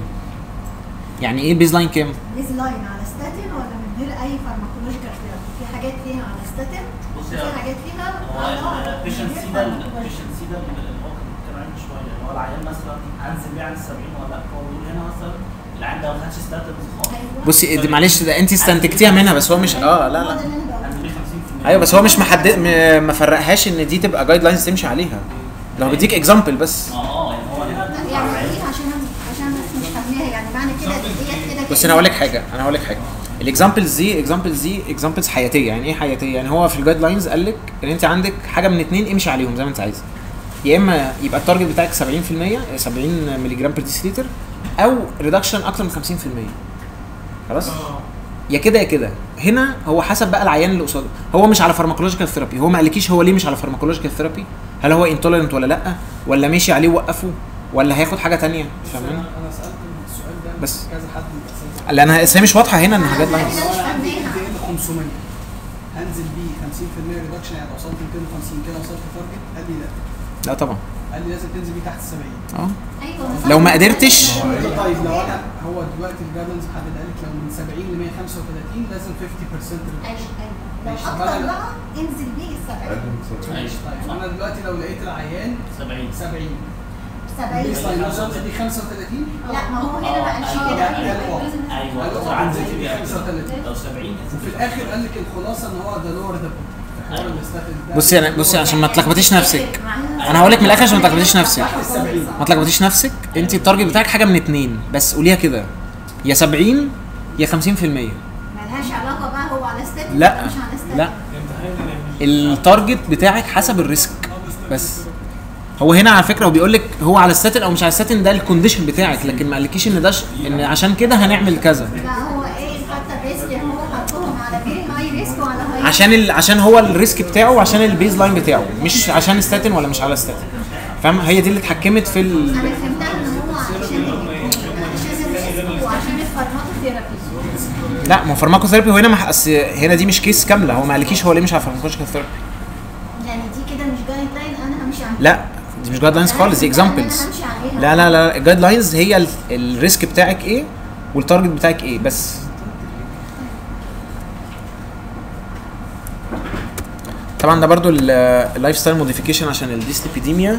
يعني ايه البيز لاين كام بيز لاين على ستاتين ولا من غير اي فارماكولوجيكال ثيرابي في حاجات فيها على ستاتين بص وفي يا حاجات فيها هو على البيشنسي ده البيشنسي ده اللي هو كان بيتكلم عنه شويه اللي هو العيان مثلا هنزل بيه عن ال 70 ولا لا هو بيقول هنا مثلا العيان ده ما خدش ستاتنز خالص بصي دي معلش ده انت استنتجتيها منها بس هو مش اه لا لا هنزل بيه 50% ايوه بس هو مش محدد م- ما فرقهاش ان دي تبقى جايد لاينز تمشي عليها لو بديك اكزامبل بس اه اه يعني هو هنا يعني ايه عشان عشان الناس مش فاهماها يعني معنى كده ديت كده بس انا هقول لك حاجه انا هقول لك حاجه الاكزامبلز دي اكزامبلز دي اكزامبلز حياتيه يعني ايه حياتيه يعني هو في الجايد لاينز قال لك ان انت عندك حاجه من اتنين امشي عليهم زي ما انت عايز يا اما يبقى التارجت بتاعك 70% 70 مللي جرام بير ديسيليتر او ريدكشن اكتر من 50% خلاص يا كده يا كده هنا هو حسب بقى العيان اللي قصاده هو مش على فارماكولوجيكال ثيرابي هو ما قالكيش هو ليه مش على فارماكولوجيكال ثيرابي هل هو انتولرنت ولا لا ولا ماشي عليه وقفه ولا هياخد حاجه تانية بس فاهمين انا انا سالت السؤال ده بس. كذا حد من الاساتذه لان هي مش واضحه هنا انها جايد لاينز أنا مش لو انا عندي فاهماها. ال 500 هنزل بيه 50% ريدكشن يعني وصلت 250 كده وصلت تارجت قال لي لا لا طبعا قال لي لازم تنزل بيه تحت ال 70 اه ايوه لو ما قدرتش طيب لو انا هو دلوقتي الجايدنز محدد قال لك لو من 70 ل 135 لازم 50% ريدكشن ايوه ايوه لو ماشي، اكتر بدل- بقى انزل بيه السبعين ماشي طيب انا دلوقتي لو لقيت العيان 70 70 سبعين بيس لاين وصلت بيه 35 لا ما هو هنا ما قالش كده ايوه قال له عندي هنزل بيه 35 لو 70 وفي الاخر قال لك الخلاصه ان هو ده لور ده في حوار الاستاتين ده بصي انا بصي عشان ما تلخبطيش نفسك انا هقول لك من الاخر عشان ما تلخبطيش نفسك تحت ال 70 ما تلخبطيش نفسك انت التارجت بتاعك حاجه من اتنين بس قوليها كده يا 70 يا 50% ملهاش علاقه بقى هو على ستاتين لا ولا مش على ستاتين لا التارجت بتاعك حسب الريسك بس هو هنا على فكره هو بيقول لك هو على الستاتين او مش على الستاتين ده الكونديشن بتاعك لكن ما قالكيش ان ده ش... ان عشان كده هنعمل كذا لا هو ايه حتى الريسك هو حطهم على فيري هاي ريسك وعلى هاي عشان ال... عشان هو الريسك بتاعه وعشان البيز لاين بتاعه مش عشان ستاتين ولا مش على ستاتين فاهم هي دي اللي اتحكمت في ال... انا فهمتها ان هو علشان عشان الريسك وعشان الفارماكوثيرابي لا ما هو فارماكو ثيرابي هو هنا ما أصل هنا دي مش كيس كامله هو ما قالكيش هو ليه مش على فارماكولوجيكال ثيرابي يعني دي كده مش جايد لاين انا همشي عليها لا دي مش جايد لاينز خالص دي اكزامبلز انا همشي عليها لا لا لا الجايد لاينز هي ال- الريسك بتاعك ايه والتارجت بتاعك ايه بس طبعا ده برضو ال- اللايف ستايل موديفيكيشن عشان الديسليبيديميا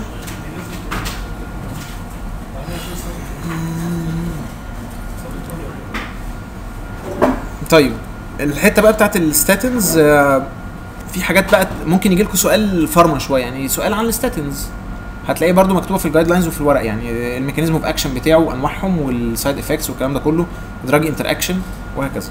طيب الحته بقى بتاعت الستاتنز آه، في حاجات بقى ممكن يجي لكم سؤال فارما شويه يعني سؤال عن الستاتنز هتلاقيه برضو مكتوبه في الجايد لاينز وفي الورق يعني الميكانيزم اوف اكشن بتاعه وانواعهم والسايد افكتس والكلام ده كله دراج انتر اكشن وهكذا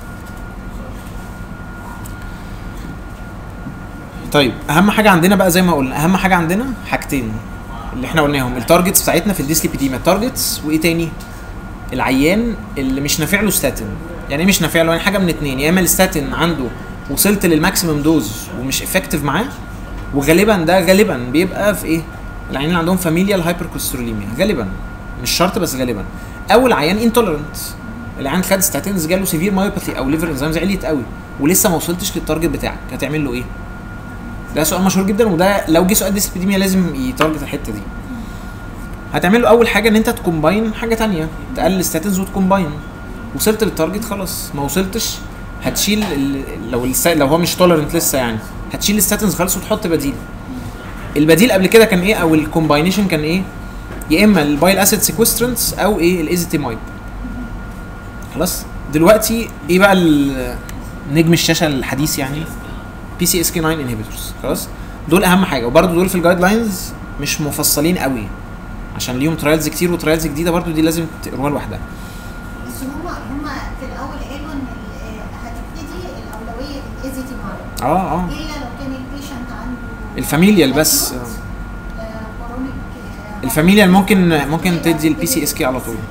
طيب اهم حاجه عندنا بقى زي ما قلنا اهم حاجه عندنا حاجتين اللي احنا قلناهم التارجتس بتاعتنا في الديسليبيديميا التارجتس وايه تاني العيان اللي مش نافع له ستاتين يعني ايه مش نافع له يعني حاجه من اتنين يا اما الستاتين عنده وصلت للماكسيمم دوز ومش افكتيف معاه وغالبا ده غالبا بيبقى في ايه العيانين اللي عندهم فاميليال هايبركوليستروليميا غالبا مش شرط بس غالبا او العيان انتولرنت العيان خد ستاتينز جاله سيفير مايوباثي او ليفر انزيمز عليت قوي ولسه ما وصلتش للتارجت بتاعك هتعمل له ايه ده سؤال مشهور جدا وده لو جه سؤال ديسبيديميا لازم يتارجت الحته دي هتعمل له اول حاجه ان انت تكومباين حاجه تانية تقلل ستاتينز وتكومباين وصلت للتارجت خلاص ما وصلتش هتشيل ال... لو الس... لو هو مش تولرنت لسه يعني هتشيل الستاتنز خالص وتحط بديل البديل قبل كده كان ايه او الكومباينيشن كان ايه يا اما البايل اسيد سيكوسترنس او ايه الايزيتيمايد خلاص دلوقتي ايه بقى ال- نجم الشاشه الحديث يعني بي سي اس كي 9 انهبيتورز خلاص دول اهم حاجه وبرده دول في الجايد لاينز مش مفصلين قوي عشان ليهم ترايلز كتير وترايلز جديده برده دي لازم تقروها لوحدها بس هم هم في الاول قالوا ان ال- هتبتدي الاولويه الايزيتي مارك اه اه الا لو كان البيشنت عنده الفاميليال بس acute، آه، chronic، آه، الفاميليال ممكن ممكن تدي البي سي اس كي على طول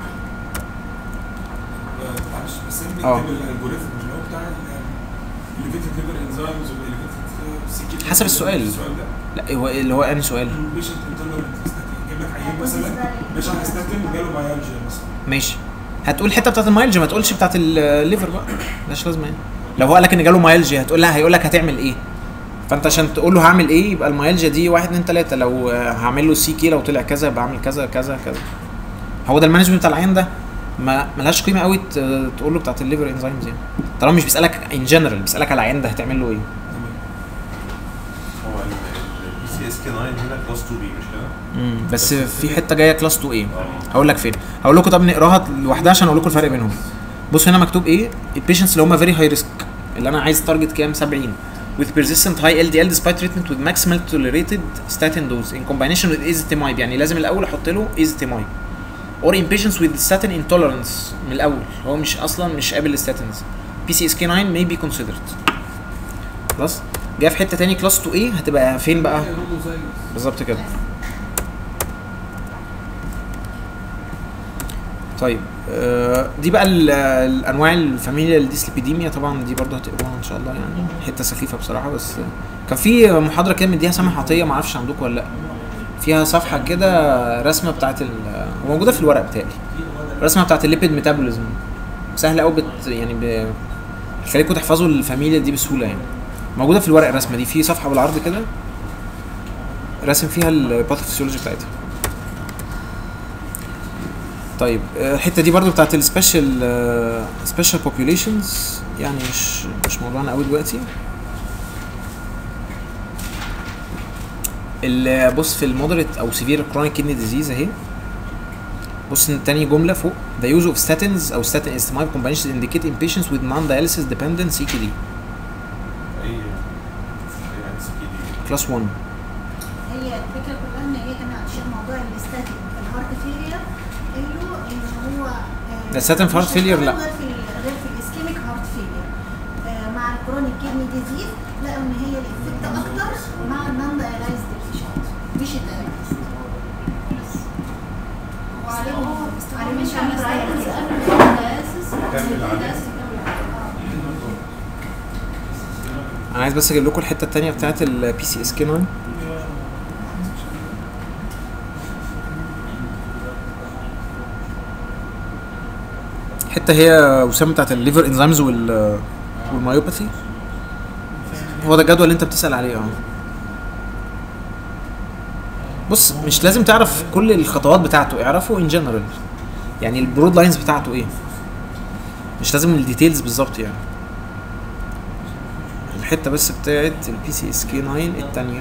آه، معلش بس انت اه. بتكتب الالجوريثم اللي هو بتاع الليفيتد ليفر انزيمز والليفيتد سي كي حسب السؤال. السؤال ده لا هو اللي هو انهي سؤال البيشنت انتولرنت يجيب لك عيان مثلا ماشي على ستاتين وجاله بايولوجيا مثلا ماشي هتقول الحته بتاعت المايلجي ما تقولش بتاعت الليفر بقى ملهاش لازمه يعني لو هو قال لك ان جاله مايلجي هتقول لها هيقول لك هتعمل ايه فانت عشان تقول له هعمل ايه يبقى المايلجيا دي 1 2 3 لو آه، هعمل له سي كي لو طلع كذا يبقى اعمل كذا كذا كذا هو ده المانجمنت بتاع العيان ده ما ملهاش قيمه قوي ت- تقول له بتاعت الليفر انزيمز يعني طالما مش بيسالك ان جنرال بيسالك على العيان ده هتعمل له ايه تمام هو البي سي اس كي 9 هنا كلاس 2 بي مش كده؟ مم. بس في حته جايه كلاس 2 ايه اه هقول لك فين هقول لكم طب نقراها لوحدها عشان اقول لكم الفرق بينهم بص هنا مكتوب ايه البيشنتس اللي هم فيري هاي ريسك اللي انا عايز تارجت كام 70 with persistent high LDL despite treatment with maximal tolerated statin dose in combination with ezetimibe يعني لازم الاول احط له ezetimibe or in patients with statin intolerance من الاول هو مش اصلا مش قابل للستاتينز PCSK9 may be considered خلاص جاي في حته تاني كلاس 2 ايه هتبقى فين بقى هوموزايجوس بالظبط كده طيب آه، دي بقى ال- الانواع الفاميليا الديسليبيديميا طبعا دي برضه هتقروها ان شاء الله يعني حته سخيفه بصراحه بس كان في محاضره كده مديها سامح عطيه ما اعرفش عندكم ولا لا فيها صفحه كده رسمه بتاعت ال موجوده في الورق بتاعي رسمه بتاعت الليبيد ميتابوليزم سهله قوي بت يعني ب... بتخليكم تحفظوا الفاميليا دي بسهوله يعني موجوده في الورق الرسمه دي في صفحه بالعرض كده راسم فيها الباثوفيسيولوجي بتاعتها طيب آه، الحته دي برضو بتاعت السبيشال سبيشال بوبيوليشنز يعني مش مش موضوعنا قوي دلوقتي ال- بص في المودريت او سيفير كرونيك كيدني ديزيز اهي بص إن تاني جمله فوق the use of statins او statin estimate combinations indicate in patients with non-dialysis dependent CKD اي اي سي كي دي class 1 هي الفكره كلها ان هي كان عشان موضوع الاستاتين في الهارت فيلير قالوا ان هو آه، ده statin في heart مش failure لا. هيشتغل غير في ال- غير في الاسكيميك هارت فيلير مع الكرونيك كيدني ديزيز لقوا ان هي الافكت اكتر مع النون دايلايزد بيشنت مش الدايلايزد وعليهم عليهم مش على trials. كمل عليه. انا عايز بس اجيب لكم الحته التانيه بتاعت البي سي اس كي 9 حته هي وسام بتاعت الليفر انزيمز وال والمايوباثي هو ده الجدول اللي انت بتسال عليه اه بص مش لازم تعرف كل الخطوات بتاعته اعرفه ان جنرال يعني البرود لاينز بتاعته ايه مش لازم الديتيلز بالظبط يعني الحته بس بتاعت البي سي اس كي 9 الثانيه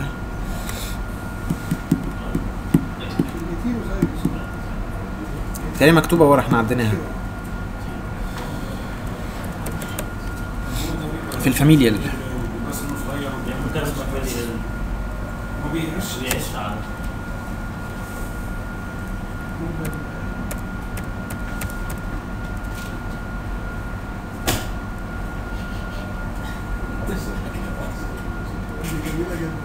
تاني مكتوبه ورا احنا عديناها في الفاميليال الناس انه صغير ممكن تبقى ما بيعيش بيعيش على دي جميله جدا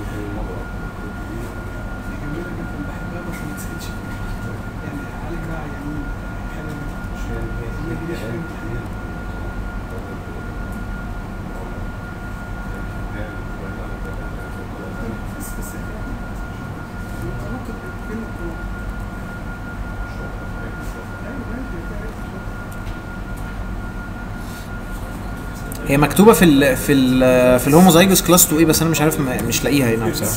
دي جميله جدا بحبها بس ما تسالش فيها يعني عالج بقى يعني حلوه جدا هي دي شويه امتحانات بس بس ممكن تكون هي مكتوبه في ال في ال في الهوموزايجوس كلاس 2 ايه بس انا مش عارف م- مش لاقيها هنا بصراحه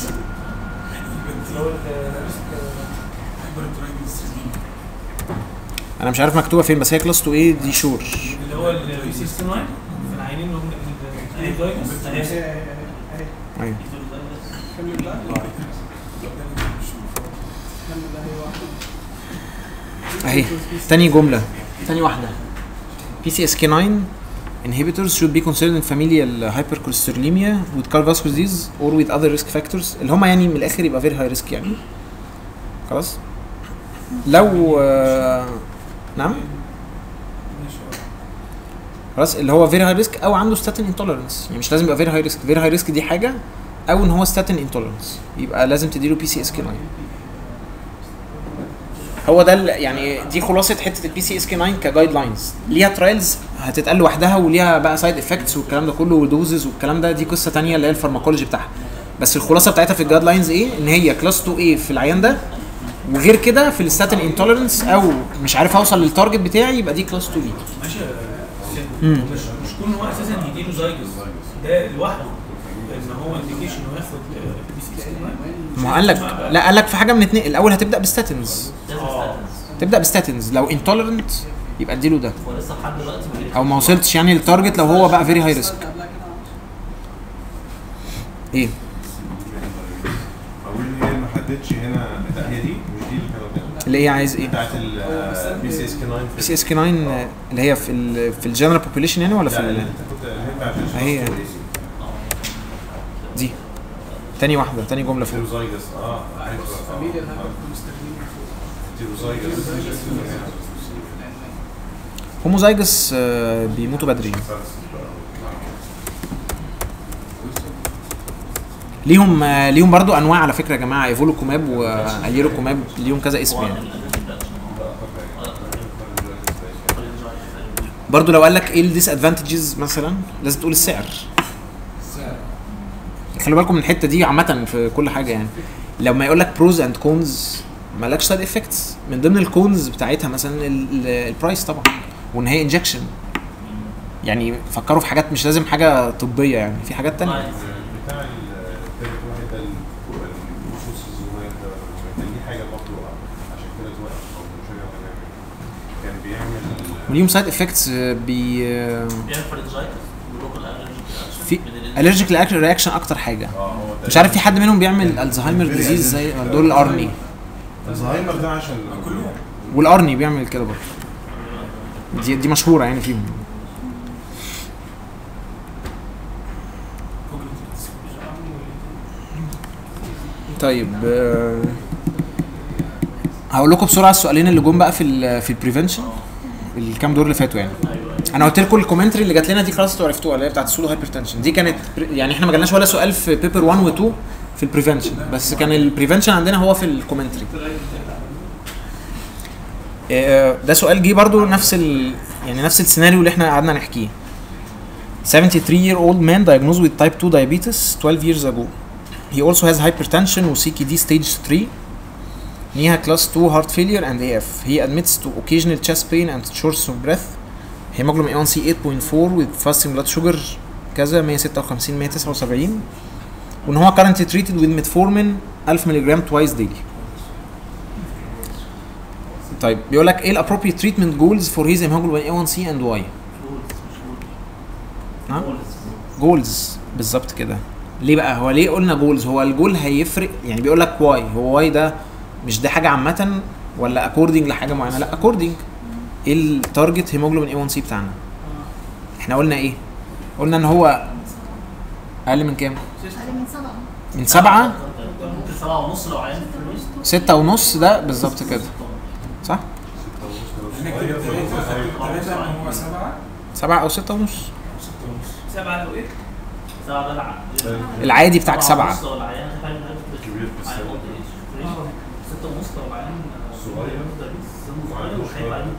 انا مش عارف مكتوبه فين بس هي كلاس 2 ايه دي شور اللي هو البي سي 69 في العينين اللي هم الانزايمز هي ايوه كمل بقى كمل بقى هي واحده اهي تاني جمله تاني واحده PCSK9 inhibitors should be considered in familial hypercholesterolemia with cardiovascular disease or with other risk factors اللي هم يعني من الاخر يبقى very high risk يعني خلاص لو آه، نعم ماشي خلاص اللي هو فيري هاي ريسك او عنده ستاتين انتولرنس يعني مش لازم يبقى فيري هاي ريسك فيري هاي ريسك دي حاجه او ان هو ستاتين انتولرنس يبقى لازم تديله بي سي اس كي 9 هو ده ال- يعني دي خلاصه حته البي سي اس كي 9 كجايد لاينز ليها ترايلز هتتقال لوحدها وليها بقى سايد افكتس والكلام ده كله ودوزز والكلام ده دي قصه تانية اللي هي الفارماكولوجي بتاعها بس الخلاصه بتاعتها في الجايد لاينز ايه ان هي كلاس 2 ايه في العيان ده وغير كده في الستاتين انتولرنس او مش عارف اوصل للتارجت بتاعي يبقى دي كلاس 2 بي ماشي يا سيد. مم. مش مش كون هو اساسا يديله زايجس ده لوحده ان هو انديكيشن انه ياخد بي سي اس ما هو قال لك لا قال لك في حاجه من اتنين الاول هتبدا بستاتينز تبدا بستاتينز لو انتولرنت يبقى اديله ده هو لسه لحد دلوقتي ما جبتش او ما وصلتش يعني للتارجت لو هو بقى فيري هاي ريسك السؤال اللي قبلها كده ايه اقول هي ما حددش هنا لا هي دي مش دي اللي كانوا بيعملوها. اللي هي عايز ايه بتاعت البي سي اس كي 9 بي سي اس كي 9 آه، اللي هي في ال في الجنرال بوبوليشن يعني ولا في لا اللي ال- انت كنت اللي هي بتاعت هي. دي تاني واحده تاني جمله فوق تيروزايجس اه فاميليا الهايبركوليستروليميا تيروزايجس هوموزايجس آه، بيموتوا بدري ليهم آه، ليهم برضو انواع على فكره يا جماعه ايفولو كوماب وايرو كوماب ليهم كذا اسم يعني برضو لو قال لك ايه الديس ادفانتجز مثلا لازم تقول السعر خلي بالكم من الحته دي عامه في كل حاجه يعني لما يقول لك بروز اند كونز مالكش سايد افكتس من ضمن الكونز بتاعتها مثلا ال- ال- البرايس طبعا وان هي انجكشن يعني فكروا في حاجات مش لازم حاجه طبيه يعني في حاجات تانية بتاع التالت واحد ده النصوص الزومات ده كان ليه حاجه برضه عشان كده اتوقف او مش عارف يعمل. كان بيعمل وليهم سايد افكتس بي آه، بيعمل فرنجايتس ولوكال في الرجيك رياكشن اكتر حاجه اه هو ده مش عارف في حد منهم بيعمل الزهايمر ديزيز زي دول الارني الزهايمر ده عشان كلهم والارني بيعمل كده برضه دي دي مشهوره يعني فيهم طيب آه، هقول لكم بسرعه السؤالين اللي جم بقى في ال في البريفنشن الكام دور اللي فاتوا يعني انا قلت لكم الكومنتري اللي جات لنا دي خلاص انتوا عرفتوها اللي هي بتاعت السولو هايبرتنشن دي كانت بري- يعني احنا ما جالناش ولا سؤال في بيبر 1 و 2 في البريفنشن بس كان البريفنشن عندنا هو في الكومنتري آه، ده سؤال جه برضو نفس ال يعني نفس السيناريو اللي احنا قعدنا نحكيه 73 year old man diagnosed with type 2 diabetes 12 years ago. He also has hypertension و CKD stage 3. NIHA class 2 heart failure and AF. He admits to occasional chest pain and shortness of breath. Hemoglobin A1C 8.4 with fasting blood sugar كذا 156 179 وان هو currently treated with metformin 1000 ملغ twice daily. طيب بيقول لك ايه ال appropriate treatment goals for his hemoglobin A1C and why؟ ها؟ جولز بالظبط كده ليه بقى هو ليه قلنا جولز هو الجول هيفرق يعني بيقول لك واي هو واي ده مش ده حاجه عامه ولا اكوردنج لحاجه معينه لا اكوردنج ايه التارجت هيموجلوبين اي 1 سي بتاعنا احنا قلنا ايه قلنا ان هو اقل من كام اقل من سبعه من سبعة ممكن سبعة ونص لو عين في ستة ونص ده بالظبط كده صح هنكتب ثلاثة هو سبعة سبعة او ستة ونص أو ستة ونص سبعه لو ايه؟ سبعة ده الع- العادي بتاعك سبعة ونص لو العيان خايف كبير في السن. عيان قد إيه؟ آه. ستة ونص لو العيان صغير. سن صغير وخايف عليه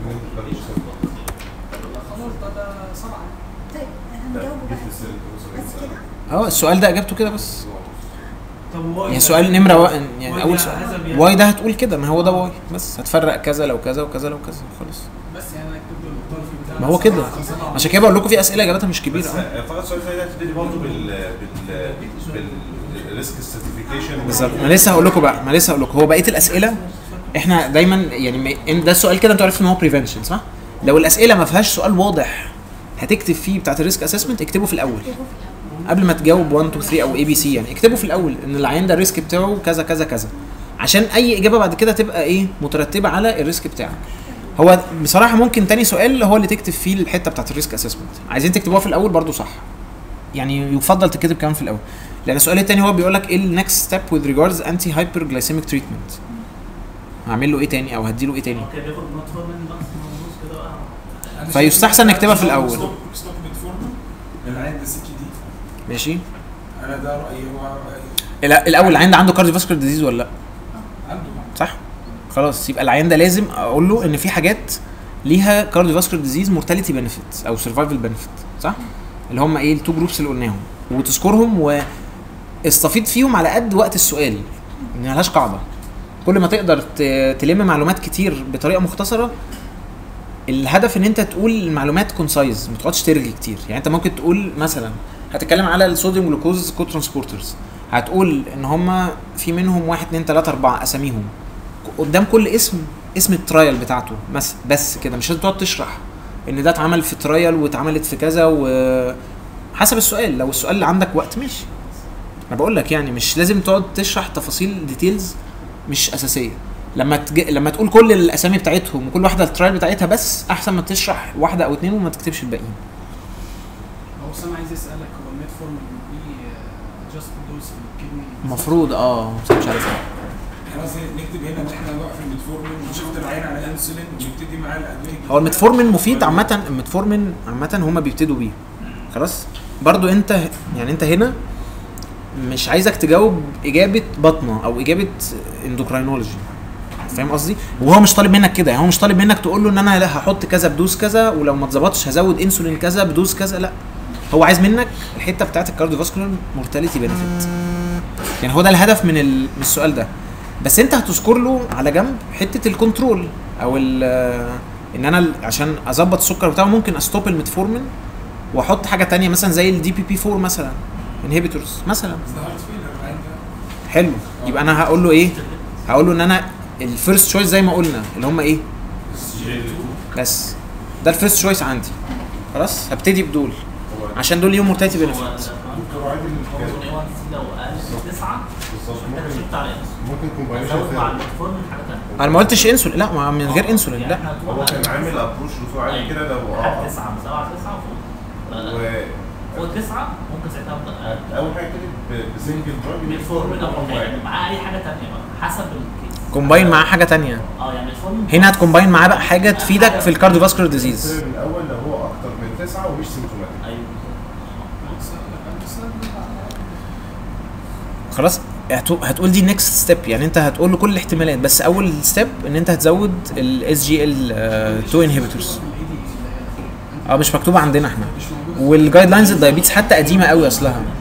خلاص ده ده سبعه طيب هنجاوبه بقى بس كده اه السؤال ده اجابته كده بس طب واي يعني سؤال نمرة و... يعني واي اول ده سؤال حسب يعني- واي ده هتقول كده ما هو ده واي بس هتفرق كذا لو كذا وكذا لو كذا خلاص بس يعني انا اكتب له الطرف بتاع ما هو كده عشان كده بقول لكم في اسئله اجابتها مش كبيره بس أوي. فقط السؤال ده هتبتدي برضه بال بال بالريسك سيرتيفيكيشن بالظبط ما لسه هقول لكم بقى ما لسه هقول لكم هو بقيه الاسئله احنا دايما يعني ما- إن ده السؤال كده انتوا عرفتوا ان هو بريفنشن صح؟ لو الاسئله ما فيهاش سؤال واضح هتكتب فيه بتاعت الريسك اسسمنت اكتبه في الاول قبل ما تجاوب 1 2 3 او اي بي سي يعني اكتبه في الاول ان العيان ده الريسك بتاعه كذا كذا كذا عشان اي اجابه بعد كده تبقى ايه مترتبه على الريسك بتاعك هو بصراحه ممكن تاني سؤال هو اللي تكتب فيه الحته بتاعت الريسك اسسمنت عايزين تكتبوها في الاول برضو صح يعني يفضل تكتب كمان في الاول لان السؤال التاني هو بيقول لك ايه النكست ستيب with regards anti hyperglycemic treatment هعمل له ايه تاني او هديله ايه تاني اوكي بياخد ماتفورمين بس موجود كده بقى أنا فيستحسن شايف- نكتبها في الأول. ستوب ستوب ميتفورمين للعين ده سي كي دي ماشي انا ده رايي هو لا الاول العيان ده عنده كارديوفاسكولار ديزيز ولا لا عنده صح خلاص يبقى العيان ده لازم اقول له ان في حاجات ليها كارديوفاسكولار ديزيز مورتاليتي بنفيت او سرفايفل بنفيت صح اللي هم ايه التو جروبس اللي قلناهم وتذكرهم واستفيد فيهم على قد وقت السؤال ملهاش قاعده كل ما تقدر ت- تلم معلومات كتير بطريقه مختصره الهدف ان انت تقول المعلومات كونسايز ما تقعدش ترغي كتير يعني انت ممكن تقول مثلا هتتكلم على الصوديوم جلوكوز كو ترانسبورترز هتقول ان هم في منهم واحد اتنين تلاته اربعه اساميهم قدام كل اسم اسم الترايل بتاعته بس بس كده مش لازم تقعد تشرح ان ده اتعمل في ترايل واتعملت في كذا و حسب السؤال لو السؤال اللي عندك وقت ماشي انا بقول لك يعني مش لازم تقعد تشرح تفاصيل ديتيلز مش اساسيه لما تج... لما تقول كل الاسامي بتاعتهم وكل واحده الترايل بتاعتها بس احسن ما تشرح واحده او اتنين وما تكتبش الباقيين هو اسامه عايز يسالك هو الميتفورمين دي جاست دوز في الكدني المفروض اه بس مش عارف احنا قصدي نكتب هنا ان احنا نوقف الميتفورمين ونشوف العين على انسولين ونبتدي معاه الادويه هو الميتفورمين مفيد عامة الميتفورمين عامة هما بيبتدوا بيه خلاص برضو انت يعني انت هنا مش عايزك تجاوب اجابة بطنة او اجابة اندوكراينولوجي فاهم قصدي؟ وهو مش طالب منك كده يعني هو مش طالب منك تقول له ان انا لا هحط كذا بدوز كذا ولو ما اتظبطش هزود انسولين كذا بدوز كذا لا هو عايز منك الحته بتاعت الكارديوفاسكولار مورتاليتي بنفيت يعني هو ده الهدف من ال- من السؤال ده بس انت هتذكر له على جنب حته الكنترول او ال ان انا ال- عشان اظبط السكر بتاعه ممكن استوب الميتفورمين واحط حاجه تانية مثلا زي الدي بي بي 4 مثلا انهبيتورز مثلا بس ده هارت فيلر العين ده حلو يبقى انا هقول له ايه هقول له ان انا الفيرست تشويس زي ما قلنا اللي هم ايه بس ده الفيرست تشويس عندي خلاص هبتدي بدول عشان دول ليهم مورتاليتي هو بنفيت دكتور عادل الهرمون اي 1 سي لو اقل من 9 بالظبط انت ممكن شفت على انسولين ممكن كومباينيشن زود مع ثيرابي الميتفورمين حاجه ثانيه انا ما قلتش انسولين لا ما من غير انسولين لا هو كان عامل ابروش دكتور عادل كده لو لحد اه 9 من 7 ل 9 وفوق لا، لا. و- فوق 9 ممكن ساعتها ابدا اول حاجه كده بسنجل دراج ميتفورمين او حاجه معاه اي حاجه ثانيه بقى حسب الكيس كومباين معاه حاجه تانية اه يعني ميتفورمين هنا هتكومباين معاه بقى حاجه تفيدك في الكارديوفاسكولار ديزيز السبب الاول لو هو اكتر من تسعه ومش سيمتوماتيك ايوه خلاص هتو- هتقول دي نيكست ستيب يعني انت هتقول له كل الاحتمالات بس اول ستيب ان انت هتزود الاس جي ال 2 انهبيتورز اه مش مكتوبه عندنا احنا والجايد لاينز الدايابيتس حتى قديمه قوي اصلها 2000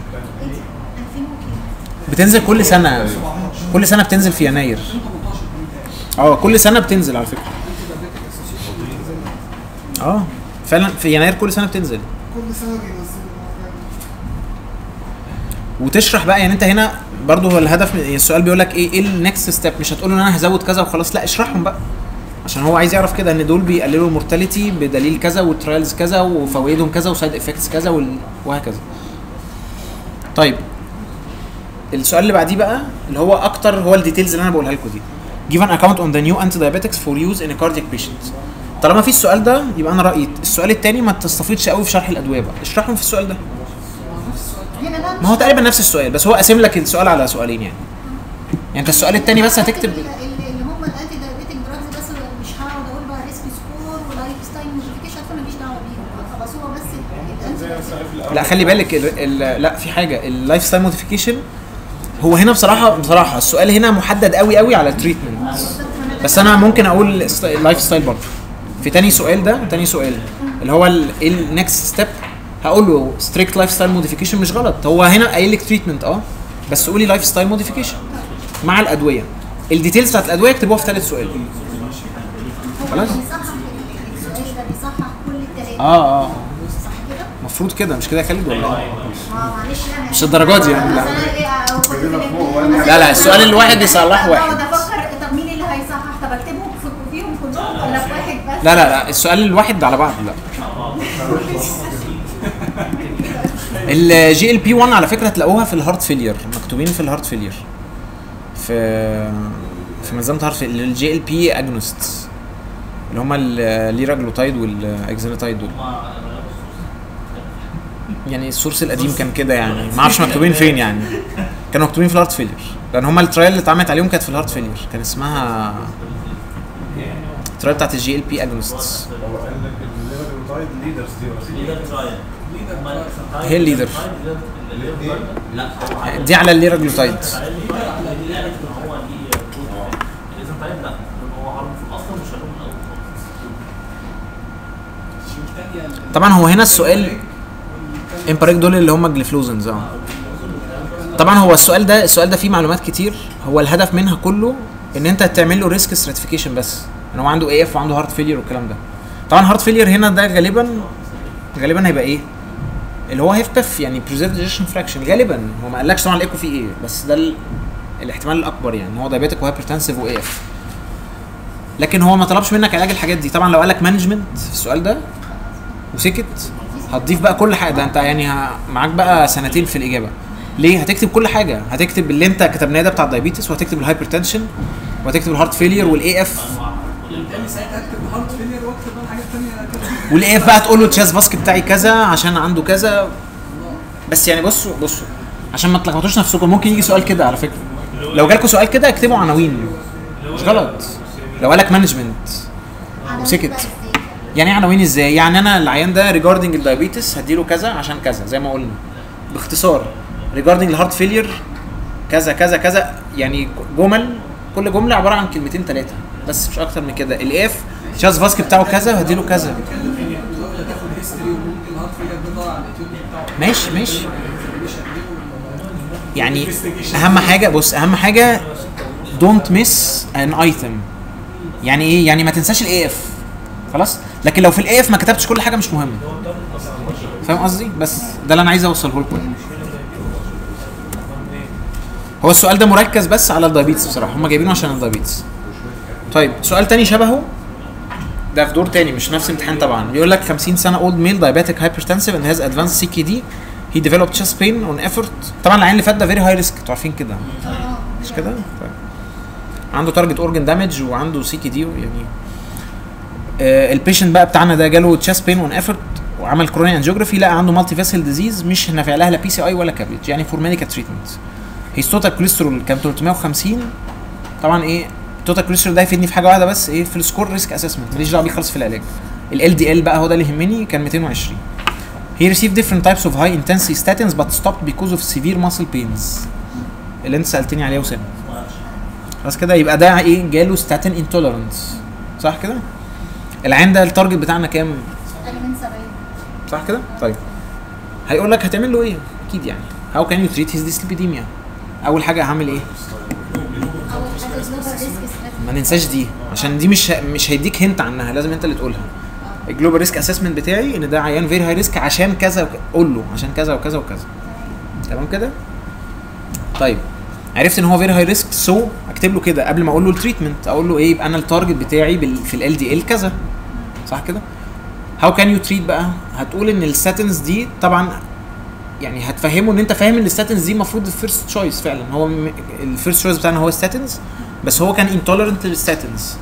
وكام بتنزل كل سنه كل سنه بتنزل في يناير اه كل سنه بتنزل على فكره اه فعلا في يناير كل سنه بتنزل كل سنه بينزلوا وتشرح بقى يعني انت هنا برضه هو الهدف من يعني السؤال بيقول لك ايه ايه النكست ستيب مش هتقول له ان انا هزود كذا وخلاص لا اشرحهم بقى عشان هو عايز يعرف كده ان دول بيقللوا المورتاليتي بدليل كذا والترايلز كذا وفوائدهم كذا وسايد افكتس كذا وال- وهكذا طيب السؤال اللي بعديه بقى اللي هو اكتر هو الديتيلز اللي انا بقولها لكم دي give an account on the new antidiabetics for use in a cardiac patient طالما في السؤال ده يبقى انا رايي السؤال التاني ما تستفيدش قوي في شرح الادويه بقى اشرحهم في السؤال ده هنا بقى ما هو تقريبا نفس السؤال بس هو قاسم لك السؤال على سؤالين يعني يعني انت السؤال التاني بس هتكتب اللي اللي هم الانتي دايابيتك دراجز بس مش هقعد اقول بقى ريسك سكور ولايف ستايل موديفيكيشن عشان ماليش دعوه بيهم خلاص هو بس زي ما السؤال في الاول لا خلي بالك ال ال لا في حاجه اللايف ستايل موديفيكيشن هو هنا بصراحه بصراحه السؤال هنا محدد قوي قوي على التريتمنت بس انا ممكن اقول لايف ستايل برضه في تاني سؤال ده تاني سؤال اللي هو ال- ايه النكست ستيب هقول له ستريكت لايف ستايل موديفيكيشن مش غلط هو هنا قايل لك تريتمنت اه بس قولي لايف ستايل موديفيكيشن مع الادويه الديتيلز بتاعت الادويه اكتبوها في ثالث سؤال خلاص؟ خلاص بيصحح السؤال ده بيصحح كل التلاته اه اه صح كده؟ المفروض كده مش كده يا خالد ولا إيه؟ اه معلش يعني مش الدرجات دي يعني، لا. أصل أنا إيه، أو كنت في الامتحان لا لا السؤال الواحد يصلح واحد اقعد افكر طب مين اللي هيصحح طب اكتبهم في- فيهم كلهم ولا في واحد بس؟ لا لا لا السؤال الواحد على بعض لا الجي ال بي 1 على فكره هتلاقوها في الهارت فيلير مكتوبين في الهارت فيلير في في منظمه هارت فيلير الجي ال بي اجنوست اللي هم الليراجلوتايد والاكزينوتايد دول ما يعني السورس القديم كان كده يعني ما اعرفش مكتوبين فين يعني كانوا مكتوبين في الهارت فيلير لان هم الترايل اللي اتعملت عليهم كانت في الهارت فيلير كان اسمها الترايل بتاعت الجي ال بي اجنوست هو قال لك الليفر ليدرز دي ليدر ترايل هي الليدر. الليدر لا هو دي على الليراجلوتايد قالت ان هو ليه الليزر تايب لا لأن هو عارف اصلا مش هيكون من الاول خالص طبعا هو هنا السؤال امباريك دول اللي هم الجليفلوزنز اه طبعا هو السؤال ده السؤال ده فيه معلومات كتير هو الهدف منها كله ان انت تعمل له ريسك ستراتيفيكيشن بس ان هو عنده اي اف وعنده هارت فيلير والكلام ده طبعا هارت فيلير هنا ده غالبا غالبا هيبقى ايه اللي هو هيف بيف يعني بريزيرفد ايجيشن فراكشن غالبا هو ما قالكش طبعا الايكو فيه ايه بس ده ال... الاحتمال الاكبر يعني ان هو دايابيتك وهايبرتنسيف واي اف لكن هو ما طلبش منك علاج الحاجات دي طبعا لو قالك مانجمنت في السؤال ده وسكت هتضيف بقى كل حاجه ده انت يعني ه- معاك بقى سنتين في الاجابه ليه هتكتب كل حاجه هتكتب اللي انت كتبناه ده بتاع الدايابيتس وهتكتب الهايبرتنشن وهتكتب الهارت فيلير والاي اف يعني ساعتها اكتب هارت فيلير واكتب بقى حاجات تانية كده والاي اف بقى تقول له التشاس باسك بتاعي كذا عشان عنده كذا بس يعني بصوا بصوا عشان ما تلخبطوش نفسكم ممكن يجي سؤال كده على فكره لو جالكوا سؤال كده اكتبوا عناوين مش غلط لو قالك مانجمنت وسكت. يعني ايه عناوين ازاي؟ يعني انا العيان ده ريجاردنج الدايابيتس هديله كذا عشان كذا زي ما قلنا باختصار ريجاردنج الهارت فيلير كذا كذا كذا يعني جمل كل جمله عباره عن كلمتين ثلاثه بس مش اكتر من كده الاف تشاس فاسك بتاعه كذا وهديله كذا ولا تاخد هيستوري وممكن الهارت فيلير ده ضاع على اليوتيوب بتاعه ماشي ماشي مش هتجيبه يعني اهم حاجه بص اهم حاجه دونت ميس ان ايتم يعني ايه يعني ما تنساش الاي اف خلاص لكن لو في الاي اف ما كتبتش كل حاجه مش مهم فاهم قصدي بس ده اللي انا عايز اوصله لكم يعني. هو السؤال ده مركز بس على الدايابيتس بصراحه هم جايبينه عشان الدايابيتس طيب سؤال تاني شبهه ده في دور تاني مش نفس الامتحان طبعا بيقول لك 50 سنه اولد ميل diabetic hypertensive and has advanced CKD he developed chest pain on effort طبعا العين اللي فات ده فيري هاي ريسك انتوا عارفين كده اه مش كده طيب عنده تارجت اورجن دامج وعنده سي كي دي يعني آه البيشنت بقى بتاعنا ده جاله تشست بين اون ايفورت وعمل كوروني انجيوجرافي لقى عنده مالتي فيسل ديزيز مش نافع لها لا بي سي اي ولا كابلج يعني فور ميديكال تريتمنت هيز توتال كوليسترول كان 350 طبعا ايه التوتال كوليسترول ده هيفيدني في حاجه واحده بس ايه في السكور ريسك اسسمنت ماليش دعوه بيه خالص في العلاج ال دي ال بقى هو ده اللي يهمني كان 220 He received different types of high intensity statins but stopped because of severe muscle pains اللي انت سالتني عليه وسام خلاص كده يبقى ده ايه جاله ستاتين انتولرنس صح كده العين ده التارجت بتاعنا كام اقل من 70 صح كده طيب هيقول لك هتعمل له ايه اكيد يعني هاو كان يو تريت هيز ديسليبيديميا اول حاجه هعمل ايه اول حاجه جلوبال ريسك ما ننساش دي عشان دي مش مش هيديك هنت عنها لازم انت اللي تقولها الجلوبال ريسك اسسمنت بتاعي ان ده عيان فيري هاي ريسك عشان كذا وك... قول له عشان كذا وكذا وكذا تمام كده طيب عرفت ان هو فيري هاي ريسك سو اكتب له كده قبل ما اقول له التريتمنت اقول له ايه يبقى انا التارجت بتاعي بال... في ال دي ال كذا صح كده هاو كان يو تريت بقى هتقول ان الستاتنز دي طبعا يعني هتفهمه ان انت فاهم ان الستاتنز دي المفروض الفيرست تشويس فعلا هو الفيرست تشويس بتاعنا هو الستاتنز بس هو كان انتولرنت للستاتنز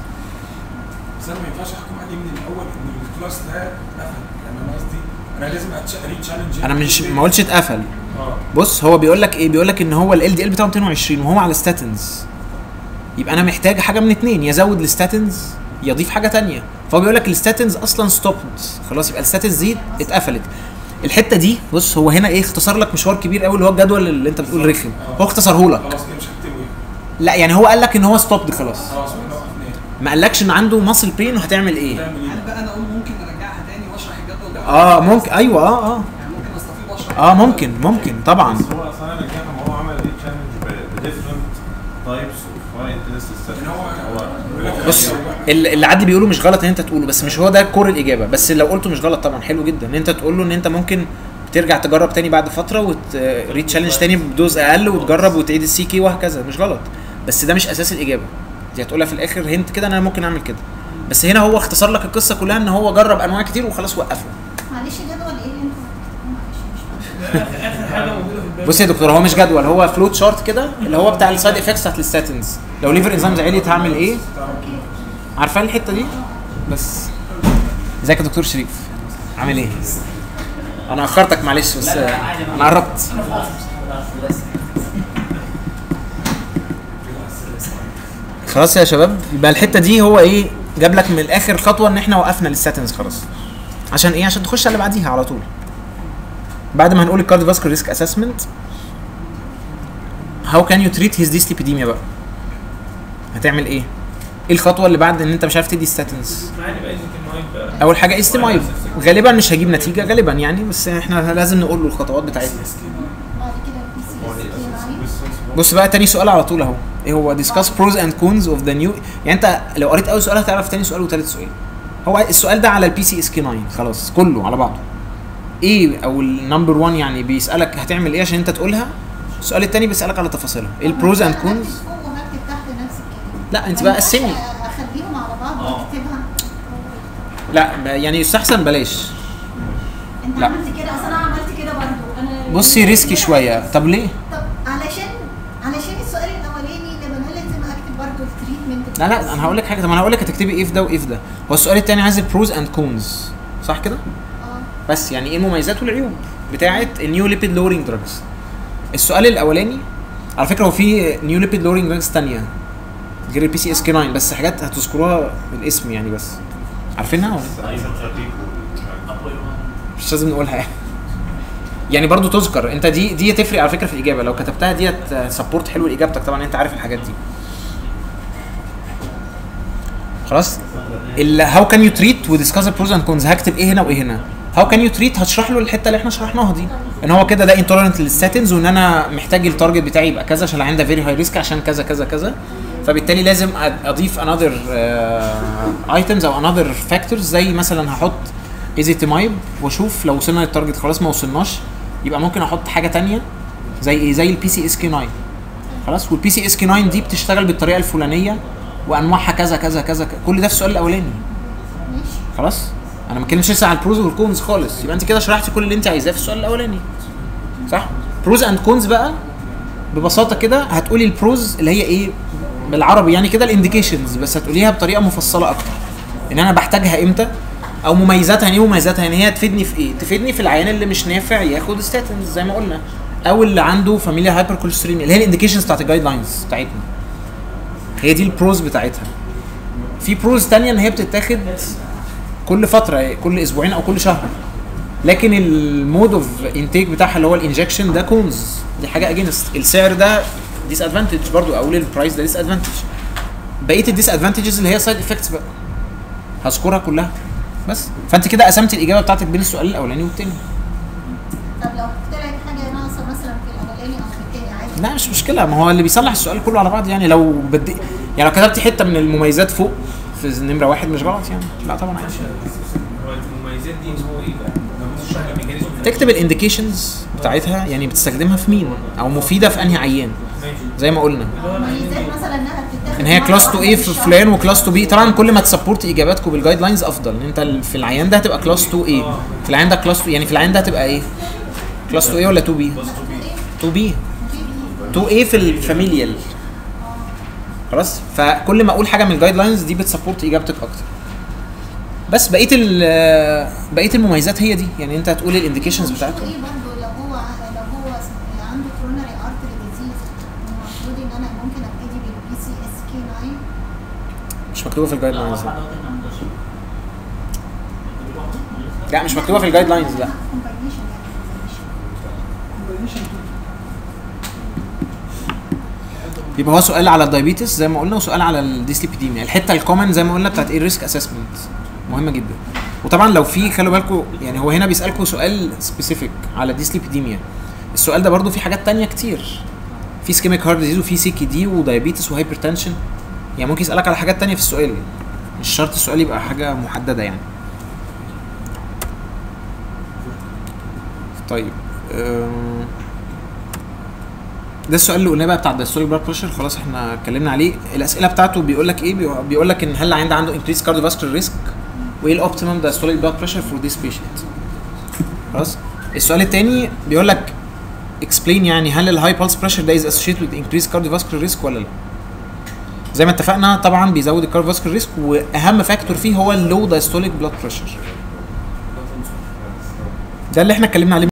بس انا ما ينفعش احكم عليه من الاول ان الكلاس ده قفل يعني انا قصدي انا لازم اري تشالنج انا مش ما قلتش اتقفل اه بص هو بيقول لك ايه بيقول لك ان هو ال دي ال بتاعه 220 وهو على ستاتنز يبقى انا محتاج حاجه من اتنين يزود الستاتنز يضيف حاجه تانية فهو بيقول لك الستاتنز اصلا ستوبد خلاص يبقى الستاتنز دي اتقفلت الحته دي بص هو هنا ايه اختصر لك مشوار كبير قوي اللي هو الجدول اللي انت بتقول رخم هو اختصره لك خلاص كده مش هكتبه يعني. لا يعني هو قال لك ان هو ستوبد خلاص خلاص احنا وقفنا ما قالكش ان عنده ماسل بين وهتعمل ايه تعمل هل ايه؟ بقى انا اقول ممكن ارجعها تاني واشرح الجدول ده اه ممكن ايوه اه اه يعني ممكن استفيض واشرح اه ممكن ممكن طبعا بس هو اصلا انا رجعها ما هو عمل ايه تشالنج بديفرنت تايبس اوف هاي انتنسيتي ان هو هو بيقول لك بص هو- ال- اللي عدي بيقوله مش غلط ان انت تقوله بس مش هو ده كور الاجابه بس لو قلته مش غلط طبعا حلو جدا ان انت تقول له ان انت ممكن ترجع تجرب تاني بعد فتره وتريد تشالنج تاني بدوز اقل وتجرب وتعيد السي كي وهكذا مش غلط بس ده مش اساس الاجابه دي هتقولها في الاخر هنت كده انا ممكن اعمل كده بس هنا هو اختصر لك القصه كلها ان هو جرب انواع كتير وخلاص وقفها معلش جدول ايه اللي انتوا هتكتبوه معلش مش اخر حاجه موجوده في الباب بص يا دكتور هو مش جدول هو فلوت شارت كده اللي هو بتاع السايد افكتس بتاعت الستاتنز لو ليفر انزيمز عليت هعمل ايه عارفين الحته دي بس ازيك يا دكتور شريف عامل ايه انا اخرتك معلش بس لا، لا، عادي، انا قربت خلاص يا شباب يبقى الحته دي هو ايه جاب لك من الاخر خطوه ان احنا وقفنا للستاتنز خلاص عشان ايه عشان تخش على اللي بعديها على طول بعد ما هنقول الكارديو فاسكولار ريسك اسسمنت هاو كان يو تريت هيز ديسليبيديميا بقى هتعمل ايه ايه الخطوه اللي بعد ان انت مش عارف تدي ستاتنز معانا بقى المايك بقى اول حاجه استمايب غالبا مش هجيب نتيجه غالبا يعني بس احنا لازم نقول له الخطوات بتاعتنا بعد كده البي سي اس كي 9 بص بقى تاني سؤال على طول اهو ايه هو discuss pros and cons of the new يعني انت لو قريت اول سؤال هتعرف تاني سؤال وتالت سؤال هو السؤال ده على البي سي اس كي 9 خلاص كله على بعضه ايه او النمبر 1 يعني بيسالك هتعمل ايه عشان انت تقولها السؤال التاني بيسالك على تفاصيلها ايه البروز اند كونز هكتب فوق وهكتب تحت نفس الكلمه لا انت ما بقى ينفعش قسمي اخليهم على بعض اه. واكتبها لا ب- يعني يستحسن بلاش انت لا. عملت كده اصل انا عملت كده برضو انا بصي ريسكي شويه طب ليه طب علشان علشان السؤال الاولاني لما انا لازم اكتب برضو التريتمنت لا لا انا هقول لك حاجه طب انا هقول لك هتكتبي ايه في ده وايه في ده هو السؤال التاني عايز البروز اند كونز صح كده اه بس يعني ايه المميزات والعيوب بتاعه النيو ليبيد لورينج دراجز السؤال الاولاني على فكره هو في نيو ليبيد لورينج دراجز ثانيه غير البي سي اس كي 9 بس حاجات هتذكروها بالاسم يعني بس عارفينها ولا مش لازم نقولها يعني يعني برضو تذكر انت دي دي تفرق على فكره في الاجابه لو كتبتها دي سبورت حلو لاجابتك طبعا انت عارف الحاجات دي خلاص هاو كان يو تريت وديسكاس بروز اند كونز هكتب ايه هنا وايه هنا هاو كان يو تريت هتشرح له الحته اللي احنا شرحناها دي ان هو كده ده انتولرنت للستاتنز وان انا محتاج التارجت بتاعي يبقى كذا عشان العين ده فيري هاي ريسك عشان كذا كذا كذا فبالتالي لازم أد- اضيف انذر ايتمز او انذر فاكتورز زي مثلا هحط ايزيتيمايب واشوف لو وصلنا للتارجت خلاص ما وصلناش يبقى ممكن احط حاجه تانية زي ايه زي البي سي اس كي 9 خلاص والبي سي اس كي 9 دي بتشتغل بالطريقه الفلانيه وانواعها كذا كذا كذا ك- كل ده في السؤال الاولاني ماشي خلاص انا ما اتكلمش لسه على البروز والكونز خالص يبقى انت كده شرحتي كل اللي انت عايزاه في السؤال الاولاني صح بروز اند كونز بقى ببساطه كده هتقولي البروز اللي هي ايه بالعربي يعني كده الانديكيشنز بس هتقوليها بطريقه مفصله اكتر ان انا بحتاجها امتى او مميزاتها يعني ايه مميزاتها يعني هي تفيدني في ايه تفيدني في العيان اللي مش نافع ياخد ستاتنز زي ما قلنا او اللي عنده فاميليا هايبر كوليستريميا اللي هي الانديكيشنز بتاعت الجايد لاينز بتاعتنا هي دي البروز بتاعتها في بروز تانية ان هي بتتاخد كل فتره كل اسبوعين او كل شهر لكن المود اوف انتيك بتاعها اللي هو الانجكشن ده كونز دي حاجه اجينست السعر ده ديس ادفانتج برضو اقول البرايس ده ديس ادفانتج بقيه الديس ادفانتجز اللي هي سايد افكتس بقى هذكرها كلها بس فانت كده قسمت الاجابه بتاعتك بين السؤال الاولاني والتاني طب لو طلعت حاجه ناقصه مثلا في الاولاني او في التاني عادي لا مش مشكله ما هو اللي بيصلح السؤال كله على بعض يعني لو بدي يعني لو كتبت حته من المميزات فوق في نمره واحد مش غلط يعني لا طبعا عادي هو المميزات دي ان هو ايه بقى؟ لو بتشرح الميكانيزم تكتب الانديكيشنز بتاعتها يعني بتستخدمها في مين او مفيده في انهي عيان ماشي زي ما قلنا مميزات مثلا انها بتتاخد ان هي مرة كلاس 2 واحدة ايه في في الشهر. فلان وكلاس 2 بي طبعا كل ما تسبورت اجاباتكم بالجايد لاينز افضل ان انت ال- في العيان ده هتبقى كلاس 2 ايه في العيان ده كلاس 2 يعني في العيان ده هتبقى ايه كلاس 2 ايه ولا 2 بي 2 بي 2 ايه في الفاميليال خلاص فكل ما اقول حاجه من الجايد لاينز دي بتسبورت اجابتك اكتر بس بقيه ال- بقيه المميزات هي دي يعني انت هتقول الانديكيشنز مش بتاعتهم ايه برضه لو هو لو هو اسمه- عنده كوروناري ارتري ديزيز المفروض ان انا ممكن ابتدي بالبي سي اس كي 9 مش مكتوبه في الجايد لا هو لاينز لحد دلوقتي احنا ما عندناش. لا مش مكتوبه في الجايد لاينز لا combination يعني combination. يبقى هو سؤال على الدايابيتس زي ما قلنا وسؤال على الديسليبيديميا الحته الكومن زي ما قلنا بتاعت ايه الريسك اسسمنت مهمه جدا وطبعا لو في خلوا بالكم يعني هو هنا بيسالكم سؤال سبيسيفيك على الديسليبيديميا السؤال ده برضو في حاجات تانية كتير في سكيميك هارت ديزيز وفي سي كي دي ودايابيتس وهايبرتنشن يعني ممكن يسالك على حاجات تانية في السؤال مش شرط السؤال يبقى حاجه محدده يعني طيب أم، ده السؤال اللي قلناه بقى بتاع الدايستوليك بلاد بريشر خلاص احنا اتكلمنا عليه الاسئله بتاعته بيقول لك ايه بيقو- بيقول لك ان هل العيان ده عنده انكريس كارديوفاسكولار ريسك وايه الاوبتيمم دايستوليك بلاد بريشر فور ذيس بيشنت خلاص السؤال الثاني بيقول لك explain يعني هل الهاي pulse pressure ده is associated with increased cardiovascular risk ولا لا؟ زي ما اتفقنا طبعا بيزود الكارديوفاسكولار ريسك واهم فاكتور فيه هو اللو دايستوليك بلاد بريشر ده اللي احنا اتكلمنا عليه